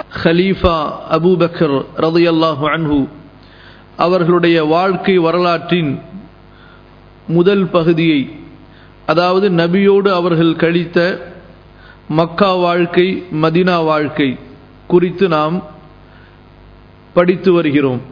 ஹலீஃபா அபூபக்கர் ரதையல்லாஹு அன்ஹு அவர்களுடைய வாழ்க்கை வரலாற்றின் முதல் பகுதியை அதாவது நபியோடு அவர்கள் கழித்த மக்கா வாழ்க்கை மதினா வாழ்க்கை குறித்து நாம் படித்து வருகிறோம்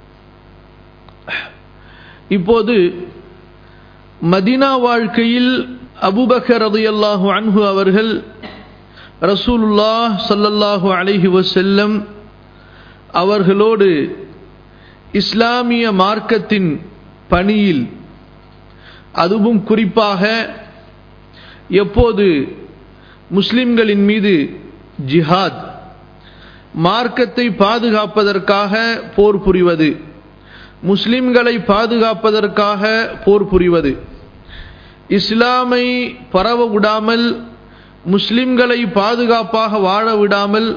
இப்போது மதினா வாழ்க்கையில் அபுபக்கர் ரதையல்லாஹு அன்ஹு அவர்கள் ரசூலுல்லாஹ் சல்லல்லாஹு அலைஹி வசல்லம் அவர்களோடு இஸ்லாமிய மார்க்கத்தின் பணியில் அதுவும் குறிப்பாக எப்போது முஸ்லிம்களின் மீது ஜிஹாத் மார்க்கத்தை பாதுகாப்பதற்காக போர் புரிவது முஸ்லிம்களை பாதுகாப்பதற்காக போர் புரிவது இஸ்லாமை பரவ விடாமல் முஸ்லிம்களை பாதுகாப்பாக வாழ விடாமல்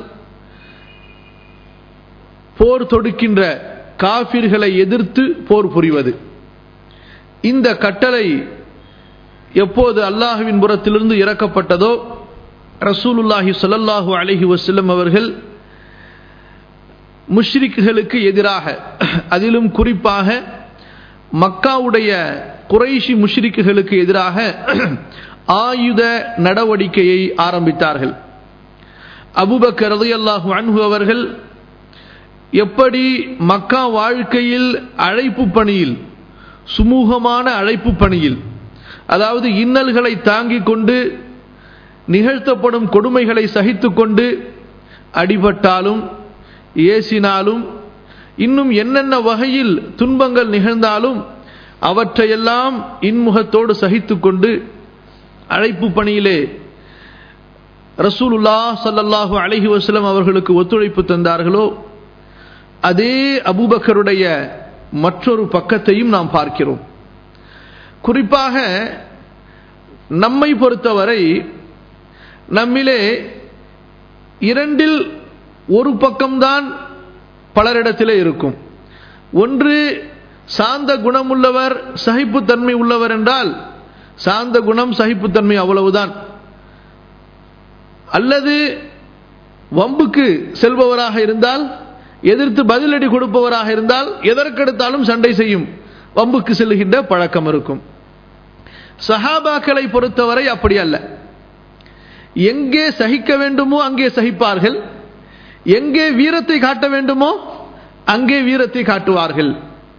போர் தொடுக்கின்ற காபிர்களை எதிர்த்து போர் புரிவது இந்த கட்டளை எப்போது அல்லாஹுவின் புறத்திலிருந்து இறக்கப்பட்டதோ ரசூலுல்லாஹி சொல்லல்லாஹு அலஹி வசல்லம் அவர்கள் முஷ்ரிக்குகளுக்கு எதிராக அதிலும் குறிப்பாக மக்காவுடைய குறைஷி முஷ்ரிக்குகளுக்கு எதிராக ஆயுத நடவடிக்கையை ஆரம்பித்தார்கள் அபுபக்கர் ரதையல்லாஹு அன்ஹு அவர்கள் எப்படி மக்கா வாழ்க்கையில் அழைப்பு பணியில் சுமூகமான அழைப்பு பணியில் அதாவது இன்னல்களை தாங்கிக் கொண்டு நிகழ்த்தப்படும் கொடுமைகளை சகித்து கொண்டு அடிபட்டாலும் ஏசினாலும் இன்னும் என்னென்ன வகையில் துன்பங்கள் நிகழ்ந்தாலும் அவற்றையெல்லாம் இன்முகத்தோடு சகித்து கொண்டு அழைப்பு பணியிலே ரசூலுல்லா சல்லல்லாஹு அலஹி வசலம் அவர்களுக்கு ஒத்துழைப்பு தந்தார்களோ அதே அபூபக்கருடைய மற்றொரு பக்கத்தையும் நாம் பார்க்கிறோம் குறிப்பாக நம்மை பொறுத்தவரை நம்மிலே இரண்டில் ஒரு பக்கம்தான் பலரிடத்திலே இருக்கும் ஒன்று சாந்த குணமுள்ளவர் சகிப்புத்தன்மை உள்ளவர் என்றால் சாந்த குணம் சகிப்புத்தன்மை அவ்வளவுதான் அல்லது வம்புக்கு செல்பவராக இருந்தால் எதிர்த்து பதிலடி கொடுப்பவராக இருந்தால் எதற்கெடுத்தாலும் சண்டை செய்யும் வம்புக்கு செல்லுகின்ற பழக்கம் இருக்கும் சஹாபாக்களை பொறுத்தவரை அப்படி அல்ல எங்கே சகிக்க வேண்டுமோ அங்கே சகிப்பார்கள் எங்கே வீரத்தை காட்ட வேண்டுமோ அங்கே வீரத்தை காட்டுவார்கள்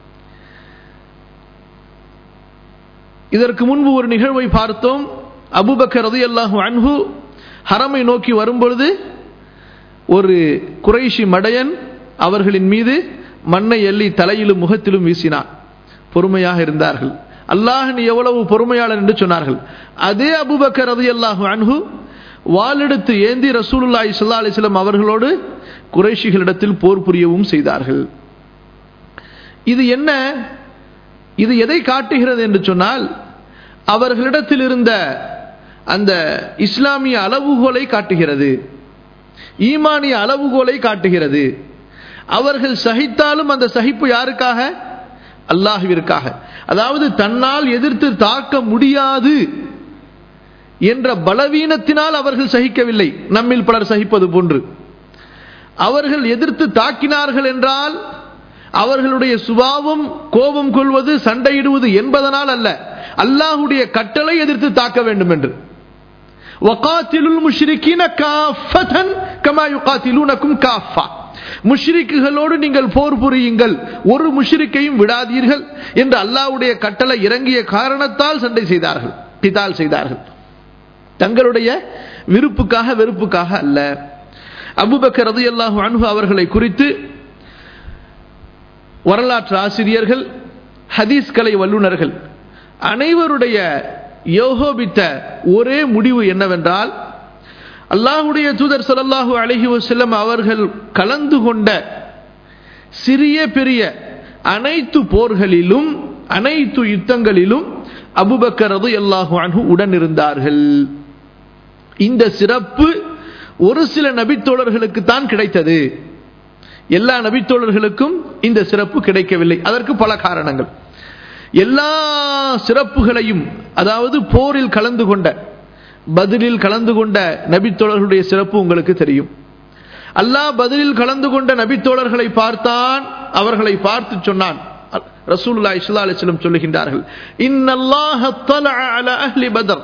இதற்கு முன்பு ஒரு நிகழ்வை பார்த்தோம் அபுபக்கர் ரதி அல்லாஹு அன்ஹு ஹரமை நோக்கி வரும்பொழுது ஒரு குறைஷி மடையன் அவர்களின் மீது மண்ணை எள்ளி தலையிலும் முகத்திலும் வீசினான் பொறுமையாக இருந்தார்கள் அல்லாஹ் நீ எவ்வளவு பொறுமையாளர் என்று சொன்னார்கள் அதே அபுபக்கர் ரதி அல்லாஹு அன்ஹு வாளெடுத்து ஏந்தி ரசூலுல்லாஹி சல்லா அலிஸ்லாம் அவர்களோடு குறைஷிகளிடத்தில் போர் புரியவும் செய்தார்கள் இது என்ன இது எதை காட்டுகிறது என்று சொன்னால் அவர்களிடத்தில் இருந்த அந்த இஸ்லாமிய அளவுகோலை காட்டுகிறது ஈமானிய அளவுகோலை காட்டுகிறது அவர்கள் சகித்தாலும் அந்த சகிப்பு யாருக்காக அல்லாஹுவிற்காக அதாவது தன்னால் எதிர்த்து தாக்க முடியாது என்ற பலவீனத்தினால் அவர்கள் சகிக்கவில்லை நம்மில் பலர் சகிப்பது போன்று அவர்கள் எதிர்த்து தாக்கினார்கள் என்றால் அவர்களுடைய சுபாவம் கோபம் கொள்வது சண்டையிடுவது என்பதனால் அல்ல அல்லாஹுடைய கட்டளை எதிர்த்து தாக்க வேண்டும் என்று வகாத்திலுல் முஷ்ரிக்கீன காஃபதன் கமா யுகாத்திலூனக்கும் காஃபா முஷ்ரிக்குகளோடு நீங்கள் போர் புரியுங்கள் ஒரு முஷ்ரிக்கையும் விடாதீர்கள் என்று அல்லாஹ்வுடைய கட்டளை இறங்கிய காரணத்தால் சண்டை செய்தார்கள் கிதால் செய்தார்கள் தங்களுடைய விருப்புக்காக வெறுப்புக்காக அல்ல அபுபக்கர் ரதியல்லாஹு அன்ஹு அவர்களை குறித்து வரலாற்று ஆசிரியர்கள் ஹதீஸ் கலை வல்லுநர்கள் அனைவருடைய யோகோபித்த ஒரே முடிவு என்னவென்றால் அல்லாஹுடைய தூதர் சொல்லல்லாஹு அலஹி வசல்லம் அவர்கள் கலந்து கொண்ட சிறிய பெரிய அனைத்து போர்களிலும் அனைத்து யுத்தங்களிலும் அபுபக்கரது அல்லாஹு அன்ஹு உடன் இருந்தார்கள் இந்த சிறப்பு ஒரு சில நபித்தோழர்களுக்கு தான் கிடைத்தது எல்லா நபித்தோழர்களுக்கும் இந்த சிறப்பு கிடைக்கவில்லை அதற்கு பல காரணங்கள் எல்லா சிறப்புகளையும் அதாவது போரில் கலந்து கொண்ட பதிலில் கலந்து கொண்ட நபித்தோழர்களுடைய சிறப்பு உங்களுக்கு தெரியும் அல்லாஹ் பதிலில் கலந்து கொண்ட நபித்தோழர்களை பார்த்தான் அவர்களை பார்த்து சொன்னான் ரசூலுல்லாஹி ஸல்லல்லாஹு அலைஹி வஸல்லம் சொல்லுகின்றார்கள் இன்னல்லாஹ தலஅ அலா அஹ்லி பத்ர்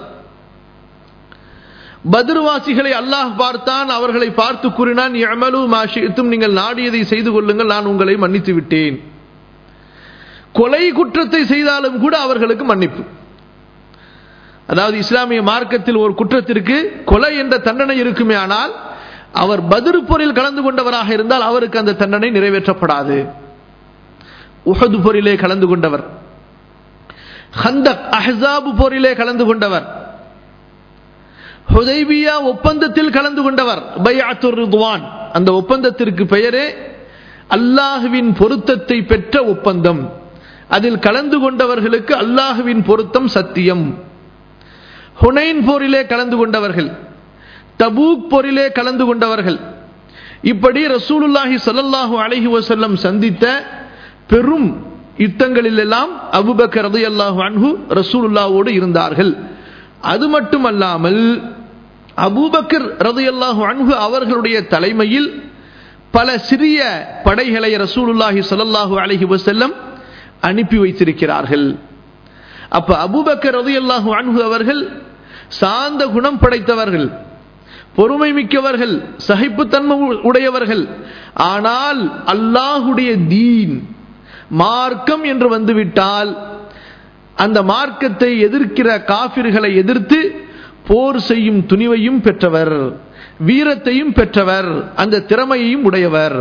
பத்ர்வாசிகளை அல்லாஹ் பார்த்தான் அவர்களை பார்த்து கூறினான் யஅமலு மா ஷி'தும் நீங்கள் நாடியதை செய்து கொள்ளுங்கள் நான் உங்களை மன்னித்து விட்டேன் கொலை குற்றத்தை செய்தாலும் கூட அவர்களுக்கு மன்னிப்பு அதாவது இஸ்லாமிய மார்க்கத்தில் ஒரு குற்றத்திற்கு கொலை என்ற தண்டனை இருக்குமே ஆனால் அவர் பதிரு போரில் கலந்து கொண்டவராக இருந்தால் அவருக்கு அந்த தண்டனை நிறைவேற்றப்படாது உஹது போரிலே கலந்து கொண்டவர் ஹந்தக் அஹ்ஸாபு போரிலே கலந்து கொண்டவர் ஹுதைபியா ஒப்பந்தத்தில் கலந்து கொண்டவர் பையாத்துர் ரிதுவான் அந்த ஒப்பந்தத்திற்கு பெயரே அல்லாஹுவின் பொருத்தத்தை பெற்ற ஒப்பந்தம் அதில் கலந்து கொண்டவர்களுக்கு அல்லாஹுவின் பொருத்தம் சத்தியம் ஹுனைன் போரிலே கலந்து கொண்டவர்கள் தபூக் போரிலே கலந்து கொண்டவர்கள் இப்படி ரசூலுல்லாஹி ஸல்லல்லாஹு அலைஹி வஸல்லம் சந்தித்த பெரும் யுத்தங்களில் எல்லாம் அபுபக்கர் ரலியல்லாஹு அன்ஹு ரசூலுல்லாஹ்வோடு இருந்தார்கள் அது மட்டுமல்லாமல் அபூபக்கர் ரலியல்லாஹு அன்ஹு அவர்களுடைய தலைமையில் பல சிறிய படைகளை ரசூலுல்லாஹி ஸல்லல்லாஹு அலைஹி வஸல்லம் அனுப்பி வைத்திருக்கிறார்கள் அப்ப அபூபக்கர் ரலியல்லாஹு அன்ஹு அவர்கள் சாந்த குணம் படைத்தவர்கள் பொறுமை மிக்கவர்கள் சகிப்புத்தன்மை உடையவர்கள் ஆனால் அல்லாஹுடைய தீன் மார்க்கம் என்று வந்துவிட்டால் அந்த மார்க்கத்தை எதிர்க்கிற காபிர்களை எதிர்த்து போர் செய்யும் துணிவையும் பெற்றவர் வீரத்தையும் பெற்றவர் அந்த திறமையையும் உடையவர்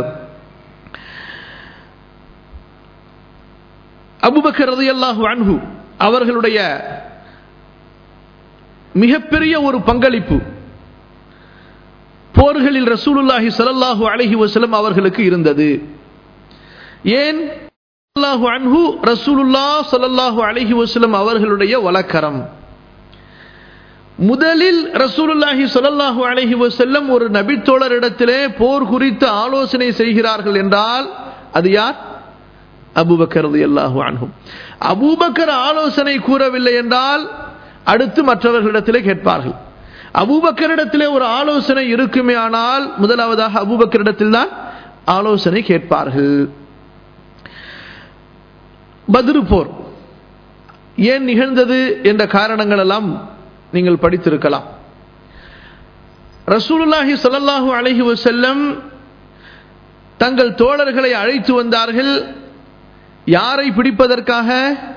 அபுபக்கர் ரலியல்லாஹு அன்ஹு அவர்களுடைய மிகப்பெரிய ஒரு பங்களிப்பு போர்களில் ரசூலுல்லாஹி ஸல்லல்லாஹு அலைஹி வஸல்லம் அவர்களுக்கு இருந்தது ஏன் ஸல்லல்லாஹு அன்ஹு ரசூலுல்லாஹ் ஸல்லல்லாஹு அலைஹி வஸல்லம் அவர்களுடைய வலக்கரம் முதலில் ரசூலுல்லாஹி ஸல்லல்லாஹு அலைஹி வஸல்லம் ஒரு நபித்தோழரிடத்திலே போர் குறித்து ஆலோசனை செய்கிறார்கள் என்றால் அது யார் அபூபக்கர் ரலியல்லாஹு அன்ஹு அபூபக்கர் ஆலோசனை கூறவில்லை என்றால் அடுத்து மற்றவர்களிடத்திலே கேட்பார்கள் அபூபக்கரிடத்திலே ஒரு ஆலோசனை இருக்குமே ஆனால் முதலாவதாக அபூபக்கரிடத்தில் தான் ஆலோசனை கேட்பார்கள் பத்ரு போர் ஏன் நிகழ்ந்தது என்ற காரணங்கள் எல்லாம் நீங்கள் படித்திருக்கலாம் ரசூலுல்லாஹி ஸல்லல்லாஹு அலைஹி வஸல்லம் தங்கள் தோழர்களை அழைத்து வந்தார்கள் யாரை பிடிப்பதற்காக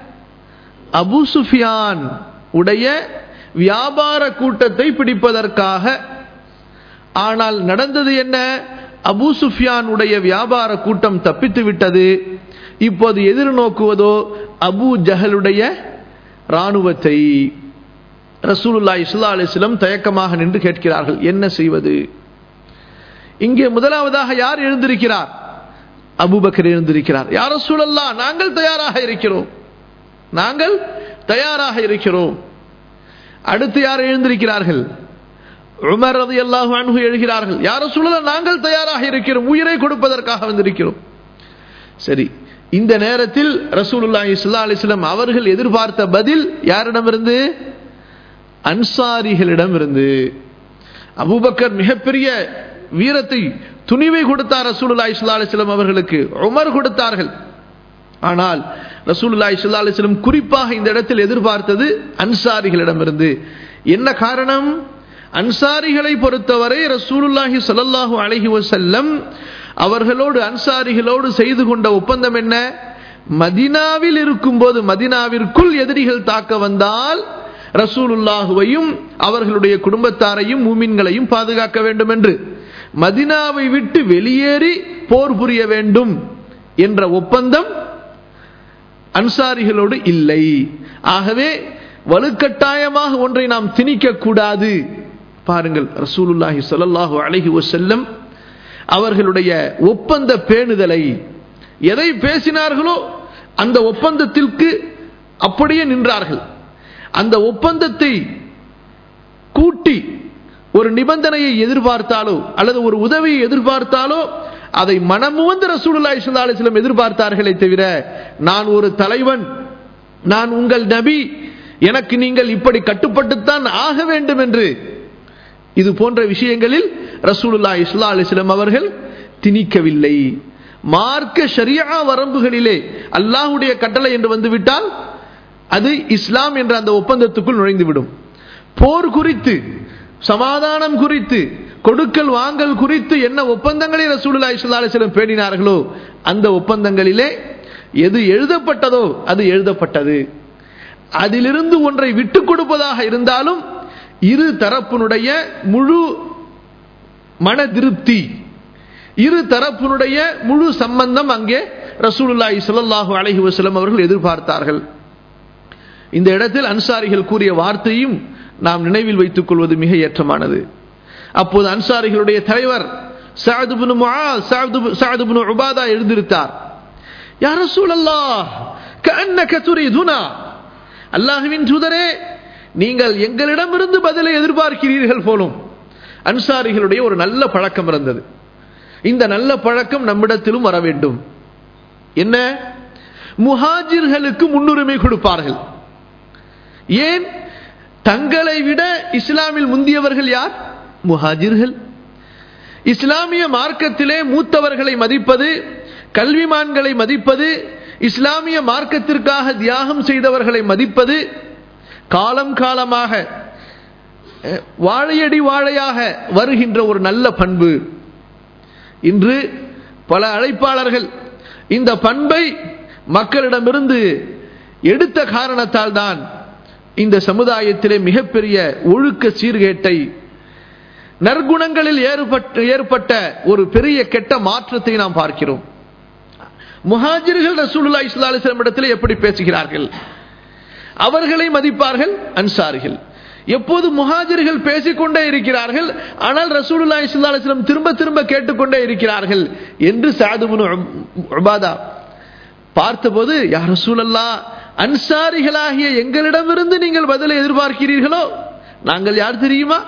அபு சுஃபியான் உடைய வியாபார கூட்டத்தை பிடிப்பதற்காக ஆனால் நடந்தது என்ன அபு சுஃபியான் உடைய வியாபார கூட்டம் தப்பித்து விட்டது இப்போது எதிர்நோக்குவதோ அபு ஜஹலுடைய இராணுவத்தை ரசூலுல்லா இஸ்லா அலிஸ்லம் தயக்கமாக நின்று கேட்கிறார்கள் என்ன செய்வது இங்கே முதலாவதாக யார் எழுந்திருக்கிறார் அபுபக்கர் எழுந்திருக்கிறார் யார் சூழல்லா நாங்கள் தயாராக இருக்கிறோம் நாங்கள் தயாராக இருக்கிறோம் அடுத்து யார் எழுந்திருக்கிறார்கள் உமர் ரதி அல்லாஹு அன்ஹு எழுகிறார்கள் யார சூழல நாங்கள் தயாராக இருக்கிறோம் உயிரை கொடுப்பதற்காக வந்திருக்கிறோம் சரி இந்த நேரத்தில் ரசூலுல்லாஹி ஸல்லல்லாஹு அலைஹி வஸல்லம் அவர்கள் எதிர்பார்த்த பதில் யாரிடமிருந்து அன்சாரிகளிடம் இருந்து அபூபக்கர் மிகப்பெரிய வீரத்தை துணிவை கொடுத்தார் ரசூலுல்லாஹி ஸல்லல்லாஹு அலைஹி வஸல்லம் அவர்களுக்கு உமர் கொடுத்தார்கள் ஆனால் ரசூலுல்லாஹி ஸல்லல்லாஹு அலைஹி வஸல்லம் குறிப்பாக இந்த இடத்தில் எதிர்பார்த்தது அன்சாரிகளிடமிருந்து என்ன காரணம் அன்சாரிகளை பொறுத்தவரை ரசூலுல்லாஹி ஸல்லல்லாஹு அலைஹி வஸல்லம் அவர்களோடு அன்சாரிகளோடு செய்து கொண்ட ஒப்பந்தம் என்ன மதினாவில் இருக்கும்போது மதினாவிற்குள் எதிரிகள் தாக்க வந்தால் ரசூலுல்லாஹுவையும் அவர்களுடைய குடும்பத்தாரையும் மூமின்களையும் பாதுகாக்க வேண்டும் என்று மதினாவை விட்டு வெளியேறி போர் புரிய வேண்டும் என்ற ஒப்பந்தம் அன்சாரிகளோடு இல்லை ஆகவே வலுக்கட்டாயமாக ஒன்றை நாம் திணிக்க கூடாது பாருங்கள் ரசூலுல்லாஹி ஸல்லல்லாஹு அலைஹி வஸல்லம் அவர்களுடைய ஒப்பந்த பேணுதலை எதை பேசினார்களோ அந்த ஒப்பந்தத்திற்கு அப்படியே நின்றார்கள் அந்த ஒப்பந்தத்தை கூட்டி ஒரு நிபந்தனையை எதிர்பார்த்தாலோ அல்லது ஒரு உதவியை எதிர்பார்த்தாலோ அதை மனமுவந்து ரசூலுல்லாஹி ஸல்லல்லாஹு அலைஹி வஸல்லம் எதிர்பார்த்தார்களே தவிர நான் ஒரு தலைவன் நான் உங்கள் நபி எனக்கு நீங்கள் இப்படி கட்டுப்பட்டுத்தான் ஆக வேண்டும் என்று இது போன்ற விஷயங்களில் ரசூலுல்லா இஸ்லா அலிஸ்லாம் அவர்கள் திணிக்கவில்லை மார்க்க ஷரியா வரம்புகளிலே அல்லாஹுடைய கட்டளை என்று வந்துவிட்டால் அது இஸ்லாம் என்ற அந்த ஒப்பந்தத்துக்குள் நுழைந்துவிடும் போர் குறித்து சமாதானம் குறித்து கொடுக்கல் வாங்கல் குறித்து என்ன ஒப்பந்தங்களை ரசூலுல்லா இஸ்லா அலிஸ்லம் பேணினார்களோ அந்த ஒப்பந்தங்களிலே எது எழுதப்பட்டதோ அது எழுதப்பட்டது அதிலிருந்து ஒன்றை விட்டுக் கொடுப்பதாக இருந்தாலும் இரு தரப்பினுடைய முழு மன திருப்தி இரு தரப்பினுடைய முழு சம்பந்தம் அங்கே ரசூலுல்லாஹி ஸல்லல்லாஹு அலைஹி வஸல்லம் அவர்கள் எதிர்பார்த்தார்கள் இந்த இடத்தில் அன்சாரிகள் கூறிய வார்த்தையும் நாம் நினைவில் வைத்துக் கொள்வது மிக ஏற்றமானது அப்போது அன்சாரிகளுடைய தலைவர் சஅத் இப்னு முஆஸ் சஅத் இப்னு உபாதா எழுந்திருத்தார் யா ரசூலல்லாஹ் கஅன்னக துரிதுனா அல்லாஹ்வின் தூதரே நீங்கள் எங்களிடமிருந்து பதிலை எதிர்பார்க்கிறீர்கள் போலும் அன்சாரிகளுடைய ஒரு நல்ல பழக்கம் இருந்தது இந்த நல்ல பழக்கம் நம்மிடத்திலும் வர வேண்டும் என்ன முஹாஜிர்களுக்கு முன்னுரிமை கொடுப்பார்கள் ஏன் தங்களை விட இஸ்லாமில் முந்தியவர்கள் யார் முஹாஜிர்கள் இஸ்லாமிய மார்க்கத்திலே மூத்தவர்களை மதிப்பது கல்விமான்களை மதிப்பது இஸ்லாமிய மார்க்கத்திற்காக தியாகம் செய்தவர்களை மதிப்பது காலம் காலமாக வாழையடி வாழையாக வருகின்ற ஒரு நல்ல பண்பு இன்று பல அழைப்பாளர்கள் இந்த பண்பை மக்களிடமிருந்து எடுத்த காரணத்தால் தான் இந்த சமுதாயத்திலே மிகப்பெரிய ஒழுக்க சீர்கேட்டை நற்குணங்களில் ஏற்பட்ட ஏற்பட்ட ஒரு பெரிய கெட்ட மாற்றத்தை நாம் பார்க்கிறோம் முஹாஜிர்கள் ரசூலுல்லா இஸ்லா அலிஸ்லாம் இடத்தில் எப்படி பேசுகிறார்கள் அவர்களை மதிப்பார்கள் அன்சாரிகள் எப்போது முஹாஜிர்கள் பேசிக்கொண்டே இருக்கிறார்கள் ஆனால் ரசூலுல்லா இஸ்லா அலிஸ்லாம் திரும்ப திரும்ப கேட்டுக்கொண்டே இருக்கிறார்கள் என்று சாதுபுன் உபாதா பார்த்தபோது யார் ரசூலல்லா அன்சாரிகளாகிய எங்களிடமிருந்து நீங்கள் பதிலை எதிர்பார்க்கிறீர்களோ நாங்கள் யார் தெரியுமா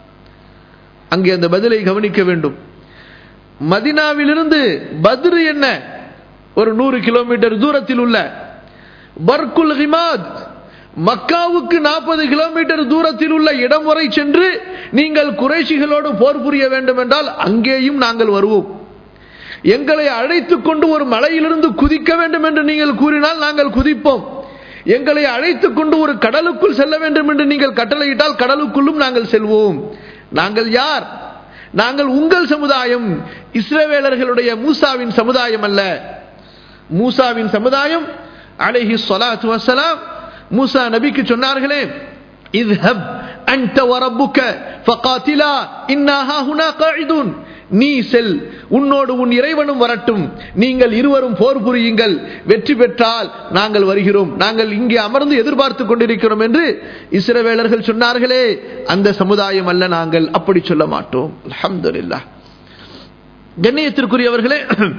அங்கே அந்த பதிலை கவனிக்க வேண்டும் மதினாவிலிருந்து பத்ரு என்ன ஒரு நூறு கிலோமீட்டர் தூரத்தில் உள்ள பர்குல் ஹிமாத் மக்காவுக்கு நாற்பது கிலோமீட்டர் தூரத்தில் உள்ள இடம் வரை சென்று நீங்கள் குறைஷிகளோடு போர் புரிய வேண்டும் என்றால் அங்கேயும் நாங்கள் வருவோம் எங்களை அழைத்துக் கொண்டு ஒரு மலையிலிருந்து குதிக்க வேண்டும் என்று நீங்கள் கூறினால் நாங்கள் குதிப்போம் எங்களை அழைத்துக் கொண்டு ஒரு கடலுக்குள் செல்ல வேண்டும் என்று நீங்கள் கட்டளையிட்டால் கடலுக்குள்ளும் நாங்கள் செல்வோம் நாங்கள் யார் நாங்கள் உங்கள் சமுதாயம் இஸ்ரவேலர்களுடைய மூசாவின் சமுதாயம் அல்ல மூசாவின் சமுதாயம் அலைஹி ஸலாத்து வஸலாம் மூசா நபிக்கு சொன்னார்களே இذهب انت وربك فقاتلا انا هنا قاعدون நீ செல் உன்னோடு உன் இறைவனும் வரட்டும் நீங்கள் இருவரும் போர் புரியுங்கள் வெற்றி பெற்றால் நாங்கள் வருகிறோம் நாங்கள் இங்கே அமர்ந்து எதிர்பார்த்து கொண்டிருக்கிறோம் என்று இஸ்ரவேலர்கள் சொன்னார்களே அந்த சமுதாயம் அல்ல நாங்கள் அப்படி சொல்ல மாட்டோம் அல்ஹம்துலில்லா கண்ணியத்திற்குரியவர்களே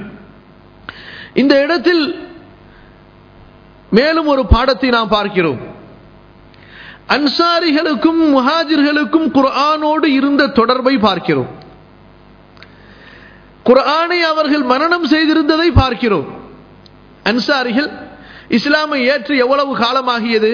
இந்த இடத்தில் மேலும் ஒரு பாடத்தை நாம் பார்க்கிறோம் அன்சாரிகளுக்கும் முஹாஜிர்களுக்கும் குர்ஆனோடு இருந்த தொடர்பை பார்க்கிறோம் குர்ஆனை அவர்கள் மரணம் செய்திருந்ததை பார்க்கிறோம் அன்சாரிகள் இஸ்லாமை ஏற்று எவ்வளவு காலமாகியது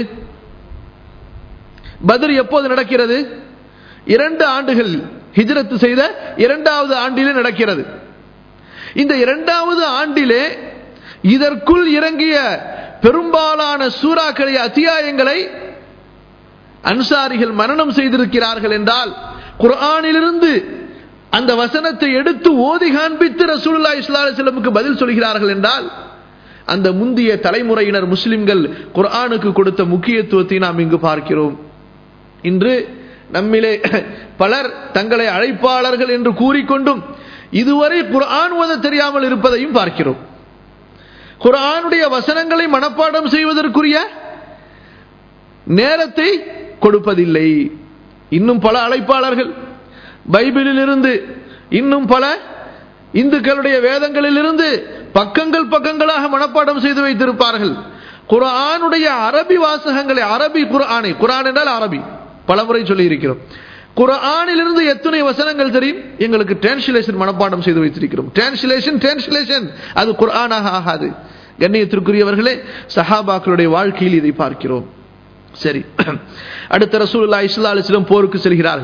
பத்ர் எப்போது நடக்கிறது இரண்டு ஆண்டுகள் ஹிஜ்ரத்து செய்த இரண்டாவது ஆண்டிலே நடக்கிறது இந்த இரண்டாவது ஆண்டிலே இதற்குள் இறங்கிய பெரும்பாலான சூறாக்களை அத்தியாயங்களை அன்சாரிகள் மரணம் செய்திருக்கிறார்கள் என்றால் குர்ஆனிலிருந்து அந்த வசனத்தை எடுத்து ஓதி காண்பித்து ரசூலுல்லா இஸ்லாமுக்கு பதில் சொல்கிறார்கள் என்றால் அந்த முந்திய தலைமுறையினர் முஸ்லிம்கள் குர்ஆனுக்கு கொடுத்த முக்கியத்துவத்தை நாம் இங்கு பார்க்கிறோம் இன்று நம்மிலே பலர் தங்களை அழைப்பாளர்கள் என்று கூறிக்கொண்டும் இதுவரை குர்ஆன் ஓத தெரியாமல் இருப்பதையும் பார்க்கிறோம் குர்ஆனுடைய வசனங்களை மனப்பாடம் செய்வதற்குரிய நேரத்தை கொடுப்பதில்லை இன்னும் பல அழைப்பாளர்கள் பைபிளில் இருந்து இன்னும் பல இந்துக்களுடைய வேதங்களில் இருந்து பக்கங்கள் பக்கங்களாக மனப்பாடம் செய்து வைத்திருப்பார்கள் குரானுடைய அரபி வாசகங்களை அரபி குரானை குரான் என்றால் அரபி பலமுறை சொல்லி இருக்கிறோம் குரானிலிருந்து எத்தனை வசனங்கள் தெரியும் எங்களுக்கு டிரான்ஸ்லேஷன் மனப்பாடம் செய்து வைத்திருக்கிறோம் டிரான்ஸ்லேஷன் டிரான்ஸ்லேஷன் அது குரானாக ஆகாது கண்ணியத்திற்குரியவர்களே சஹாபாக்களுடைய வாழ்க்கையில் இதை பார்க்கிறோம் சரி அடுத்த ரசூலுல்லா இஸ்லா அலிஸ்லம் போருக்கு செல்கிறார்கள்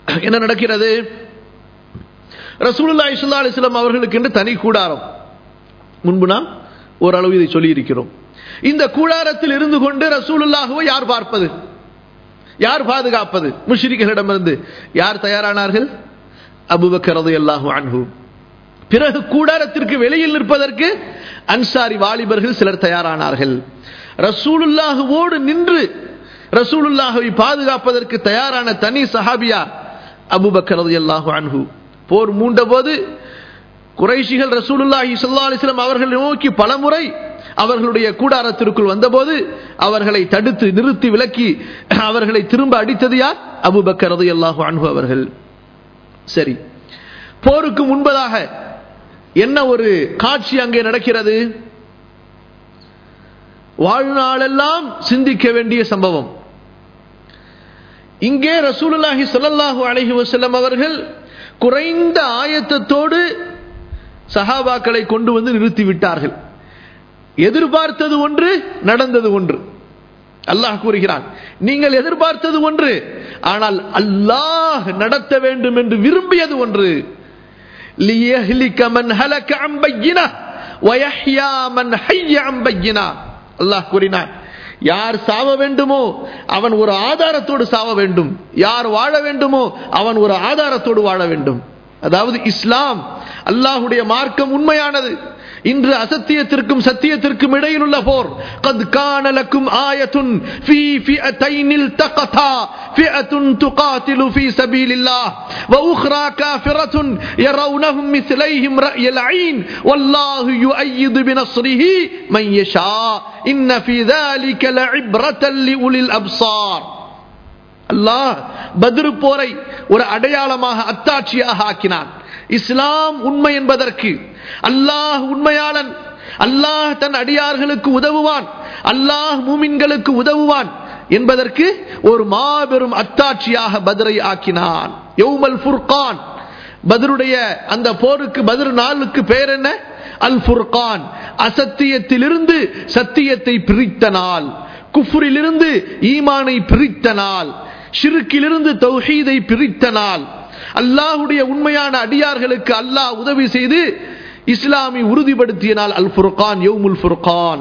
என்ன நடக்கிறது ரசூலுல்லா இஸ்லா அலிஸ்லாம் அவர்களுக்கு என்று தனி கூடாரம் முன்பு நாம் ஓரளவு இதை சொல்லியிருக்கிறோம் இந்த கூடாரத்தில் இருந்து கொண்டு ரசூலுல்லாஹுவை யார் பார்ப்பது யார் பாதுகாப்பது முஷ்ரிகளிடமிருந்து யார் தயாரானார்கள் அபுபக்கரது அல்லாஹு அன்ஹு பிறகு கூடாரத்திற்கு வெளியில் நிற்பதற்கு அன்சாரி வாலிபர்கள் சிலர் தயாரானார்கள் ரசூலுல்லாஹுவோடு நின்று ரசூலுல்லாஹுவை பாதுகாப்பதற்கு தயாரான தனி சஹாபியா அபுபக்கரது அல்லாஹு அன்ஹு போர் மூண்ட போது குறைஷிகள் ரசூலுல்லாஹி ஸல்லல்லாஹு அலைஹி வஸல்லம் அவர்களை நோக்கி பலமுறை அவர்களுடைய கூடாரத்திற்குள் வந்தபோது அவர்களை தடுத்து நிறுத்தி விலக்கி அவர்களை திரும்ப அடித்தது யார் அபுபக்கர் ரலியல்லாஹு அன்ஹு அவர்கள் சரி போருக்கு முன்பதாக என்ன ஒரு காட்சி அங்கே நடக்கிறது வாழ்நாளெல்லாம் சிந்திக்க வேண்டிய சம்பவம் இங்கே ரசூலுல்லாஹி ஸல்லல்லாஹு அலைஹி வஸல்லம் அவர்கள் குறைந்த ஆயத்தத்தோடு சஹாபாக்களை கொண்டு வந்து நிறுத்தி விட்டார்கள் எதிர்பார்த்தது ஒன்று நடந்தது ஒன்று அல்லாஹ் கூறுகிறான் நீங்கள் எதிர்பார்த்தது ஒன்று ஆனால் அல்லாஹ் நடத்த வேண்டும் என்று விரும்பியது ஒன்று لِيَهْلِكَ مَنْ هَلَكَ عَنْ بَيِّنَةٍ وَيَحْيَى مَنْ حَيَّ عَنْ بَيِّنَةٍ அல்லாஹ் கூறினான் யார் சாவ வேண்டுமோ அவன் ஒரு ஆதாரத்தோடு சாவ வேண்டும் யார் வாழ வேண்டுமோ அவன் ஒரு ஆதாரத்தோடு வாழ வேண்டும் அதாவது இஸ்லாம் அல்லாஹுடைய மார்க்கம் உண்மையானது இன்று அசத்தியத்திற்கும் சத்தியத்திற்கும் இடையில் உள்ள போர் قد كان لكم آية في فئتين التقتا فئة تقاتل في سبيل الله وأخرى كافرة يرونهم مثليهم رأي العين والله يؤيد بنصره من يشاء إن في ذلك لعبرة لأولي الأبصار அல்லாஹ் பத்ரு போரை ஒரு அடையாளமாக அத்தாட்சியாக ஆக்கினான் இஸ்லாம் உண்மை என்பதற்கு அல்லாஹ் உண்மையாளன் அல்லாஹ் தன் அடியார்களுக்கு உதவுவான் அல்லாஹ் மூமின்களுக்கு உதவுவான் என்பதற்கு ஒரு மாபெரும் அத்தாட்சியாக பத்ரை ஆக்கினான் யௌமல் ஃபுர்கான் பதருடைய அந்த போருக்கு பதிர் நாளுக்கு பெயர் என்ன அல் ஃபுர்கான் அசத்தியத்திலிருந்து சத்தியத்தை பிரித்த நாள் குஃபுரிலிருந்து ஈமானை பிரித்த நாள் ஷிருக்கிலிருந்து தௌஹீதை பிரித்த நாள் அல்லாஹுடைய உண்மையான அடியார்களுக்கு அல்லாஹ் உதவி செய்து இஸ்லாமை உறுதிப்படுத்திய நாள் அல் ஃபுர்கான் யௌமுல் ஃபுர்கான்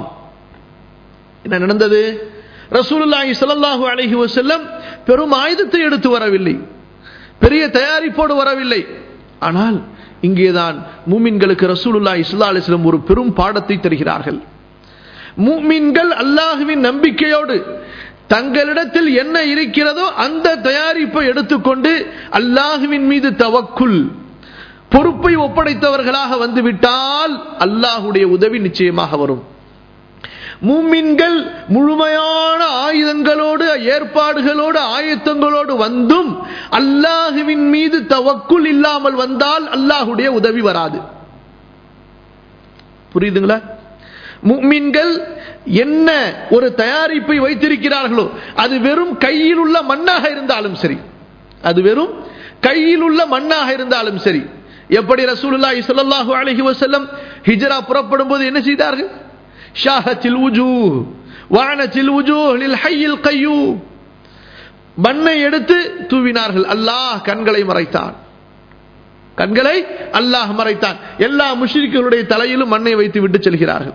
என்ன நடந்தது ரசூலுல்லாஹி ஸல்லல்லாஹு அலைஹி வஸல்லம் பெரும் ஆயுதத்தை எடுத்து வரவில்லை பெரிய தயாரிப்போடு வரவில்லை ஆனால் இங்கேதான் மூமின்களுக்கு ரசூலுல்லாஹி ஸல்லல்லாஹு அலைஹி வஸல்லம் ஒரு பெரும் பாடத்தை தருகிறார்கள் மூமின்கள் அல்லாஹுவின் நம்பிக்கையோடு தங்களிடத்தில் என்ன இருக்கிறதோ அந்த தயாரிப்பை எடுத்துக்கொண்டு அல்லாஹுவின் மீது தவக்குள் பொறுப்பை ஒப்படைத்தவர்களாக வந்துவிட்டால் அல்லாஹுடைய உதவி நிச்சயமாக வரும் மூமின்கள் முழுமையான ஆயுதங்களோடு ஏற்பாடுகளோடு ஆயத்தங்களோடு வந்தும் அல்லாஹுவின் மீது தவக்குள் இல்லாமல் வந்தால் அல்லாஹுடைய உதவி வராது புரியுதுங்களா முக்மின்கள் என்ன ஒரு தயாரிப்பை வைத்திருக்கிறார்களோ அது வெறும் கையில் உள்ள மண்ணாக இருந்தாலும் சரி அது வெறும் கையில் உள்ள மண்ணாக இருந்தாலும் சரி எப்படி ரசூலுல்லாஹி ஸல்லல்லாஹு அலைஹி வஸல்லம் ஹிஜ்ரா புறப்படும் போது என்ன செய்தார்கள் ஷாஹத்தில் உஜூ வானத்தில் உஜூ லில் ஹய்யில் கையூ மண்ணை எடுத்து தூவினார்கள் அல்லாஹ் கண்களை மறைத்தான் கண்களை அல்லாஹ் மறைத்தான் எல்லா முஷ்ரிக்களுடைய தலையிலும் மண்ணை வைத்து விட்டு செல்கிறார்கள்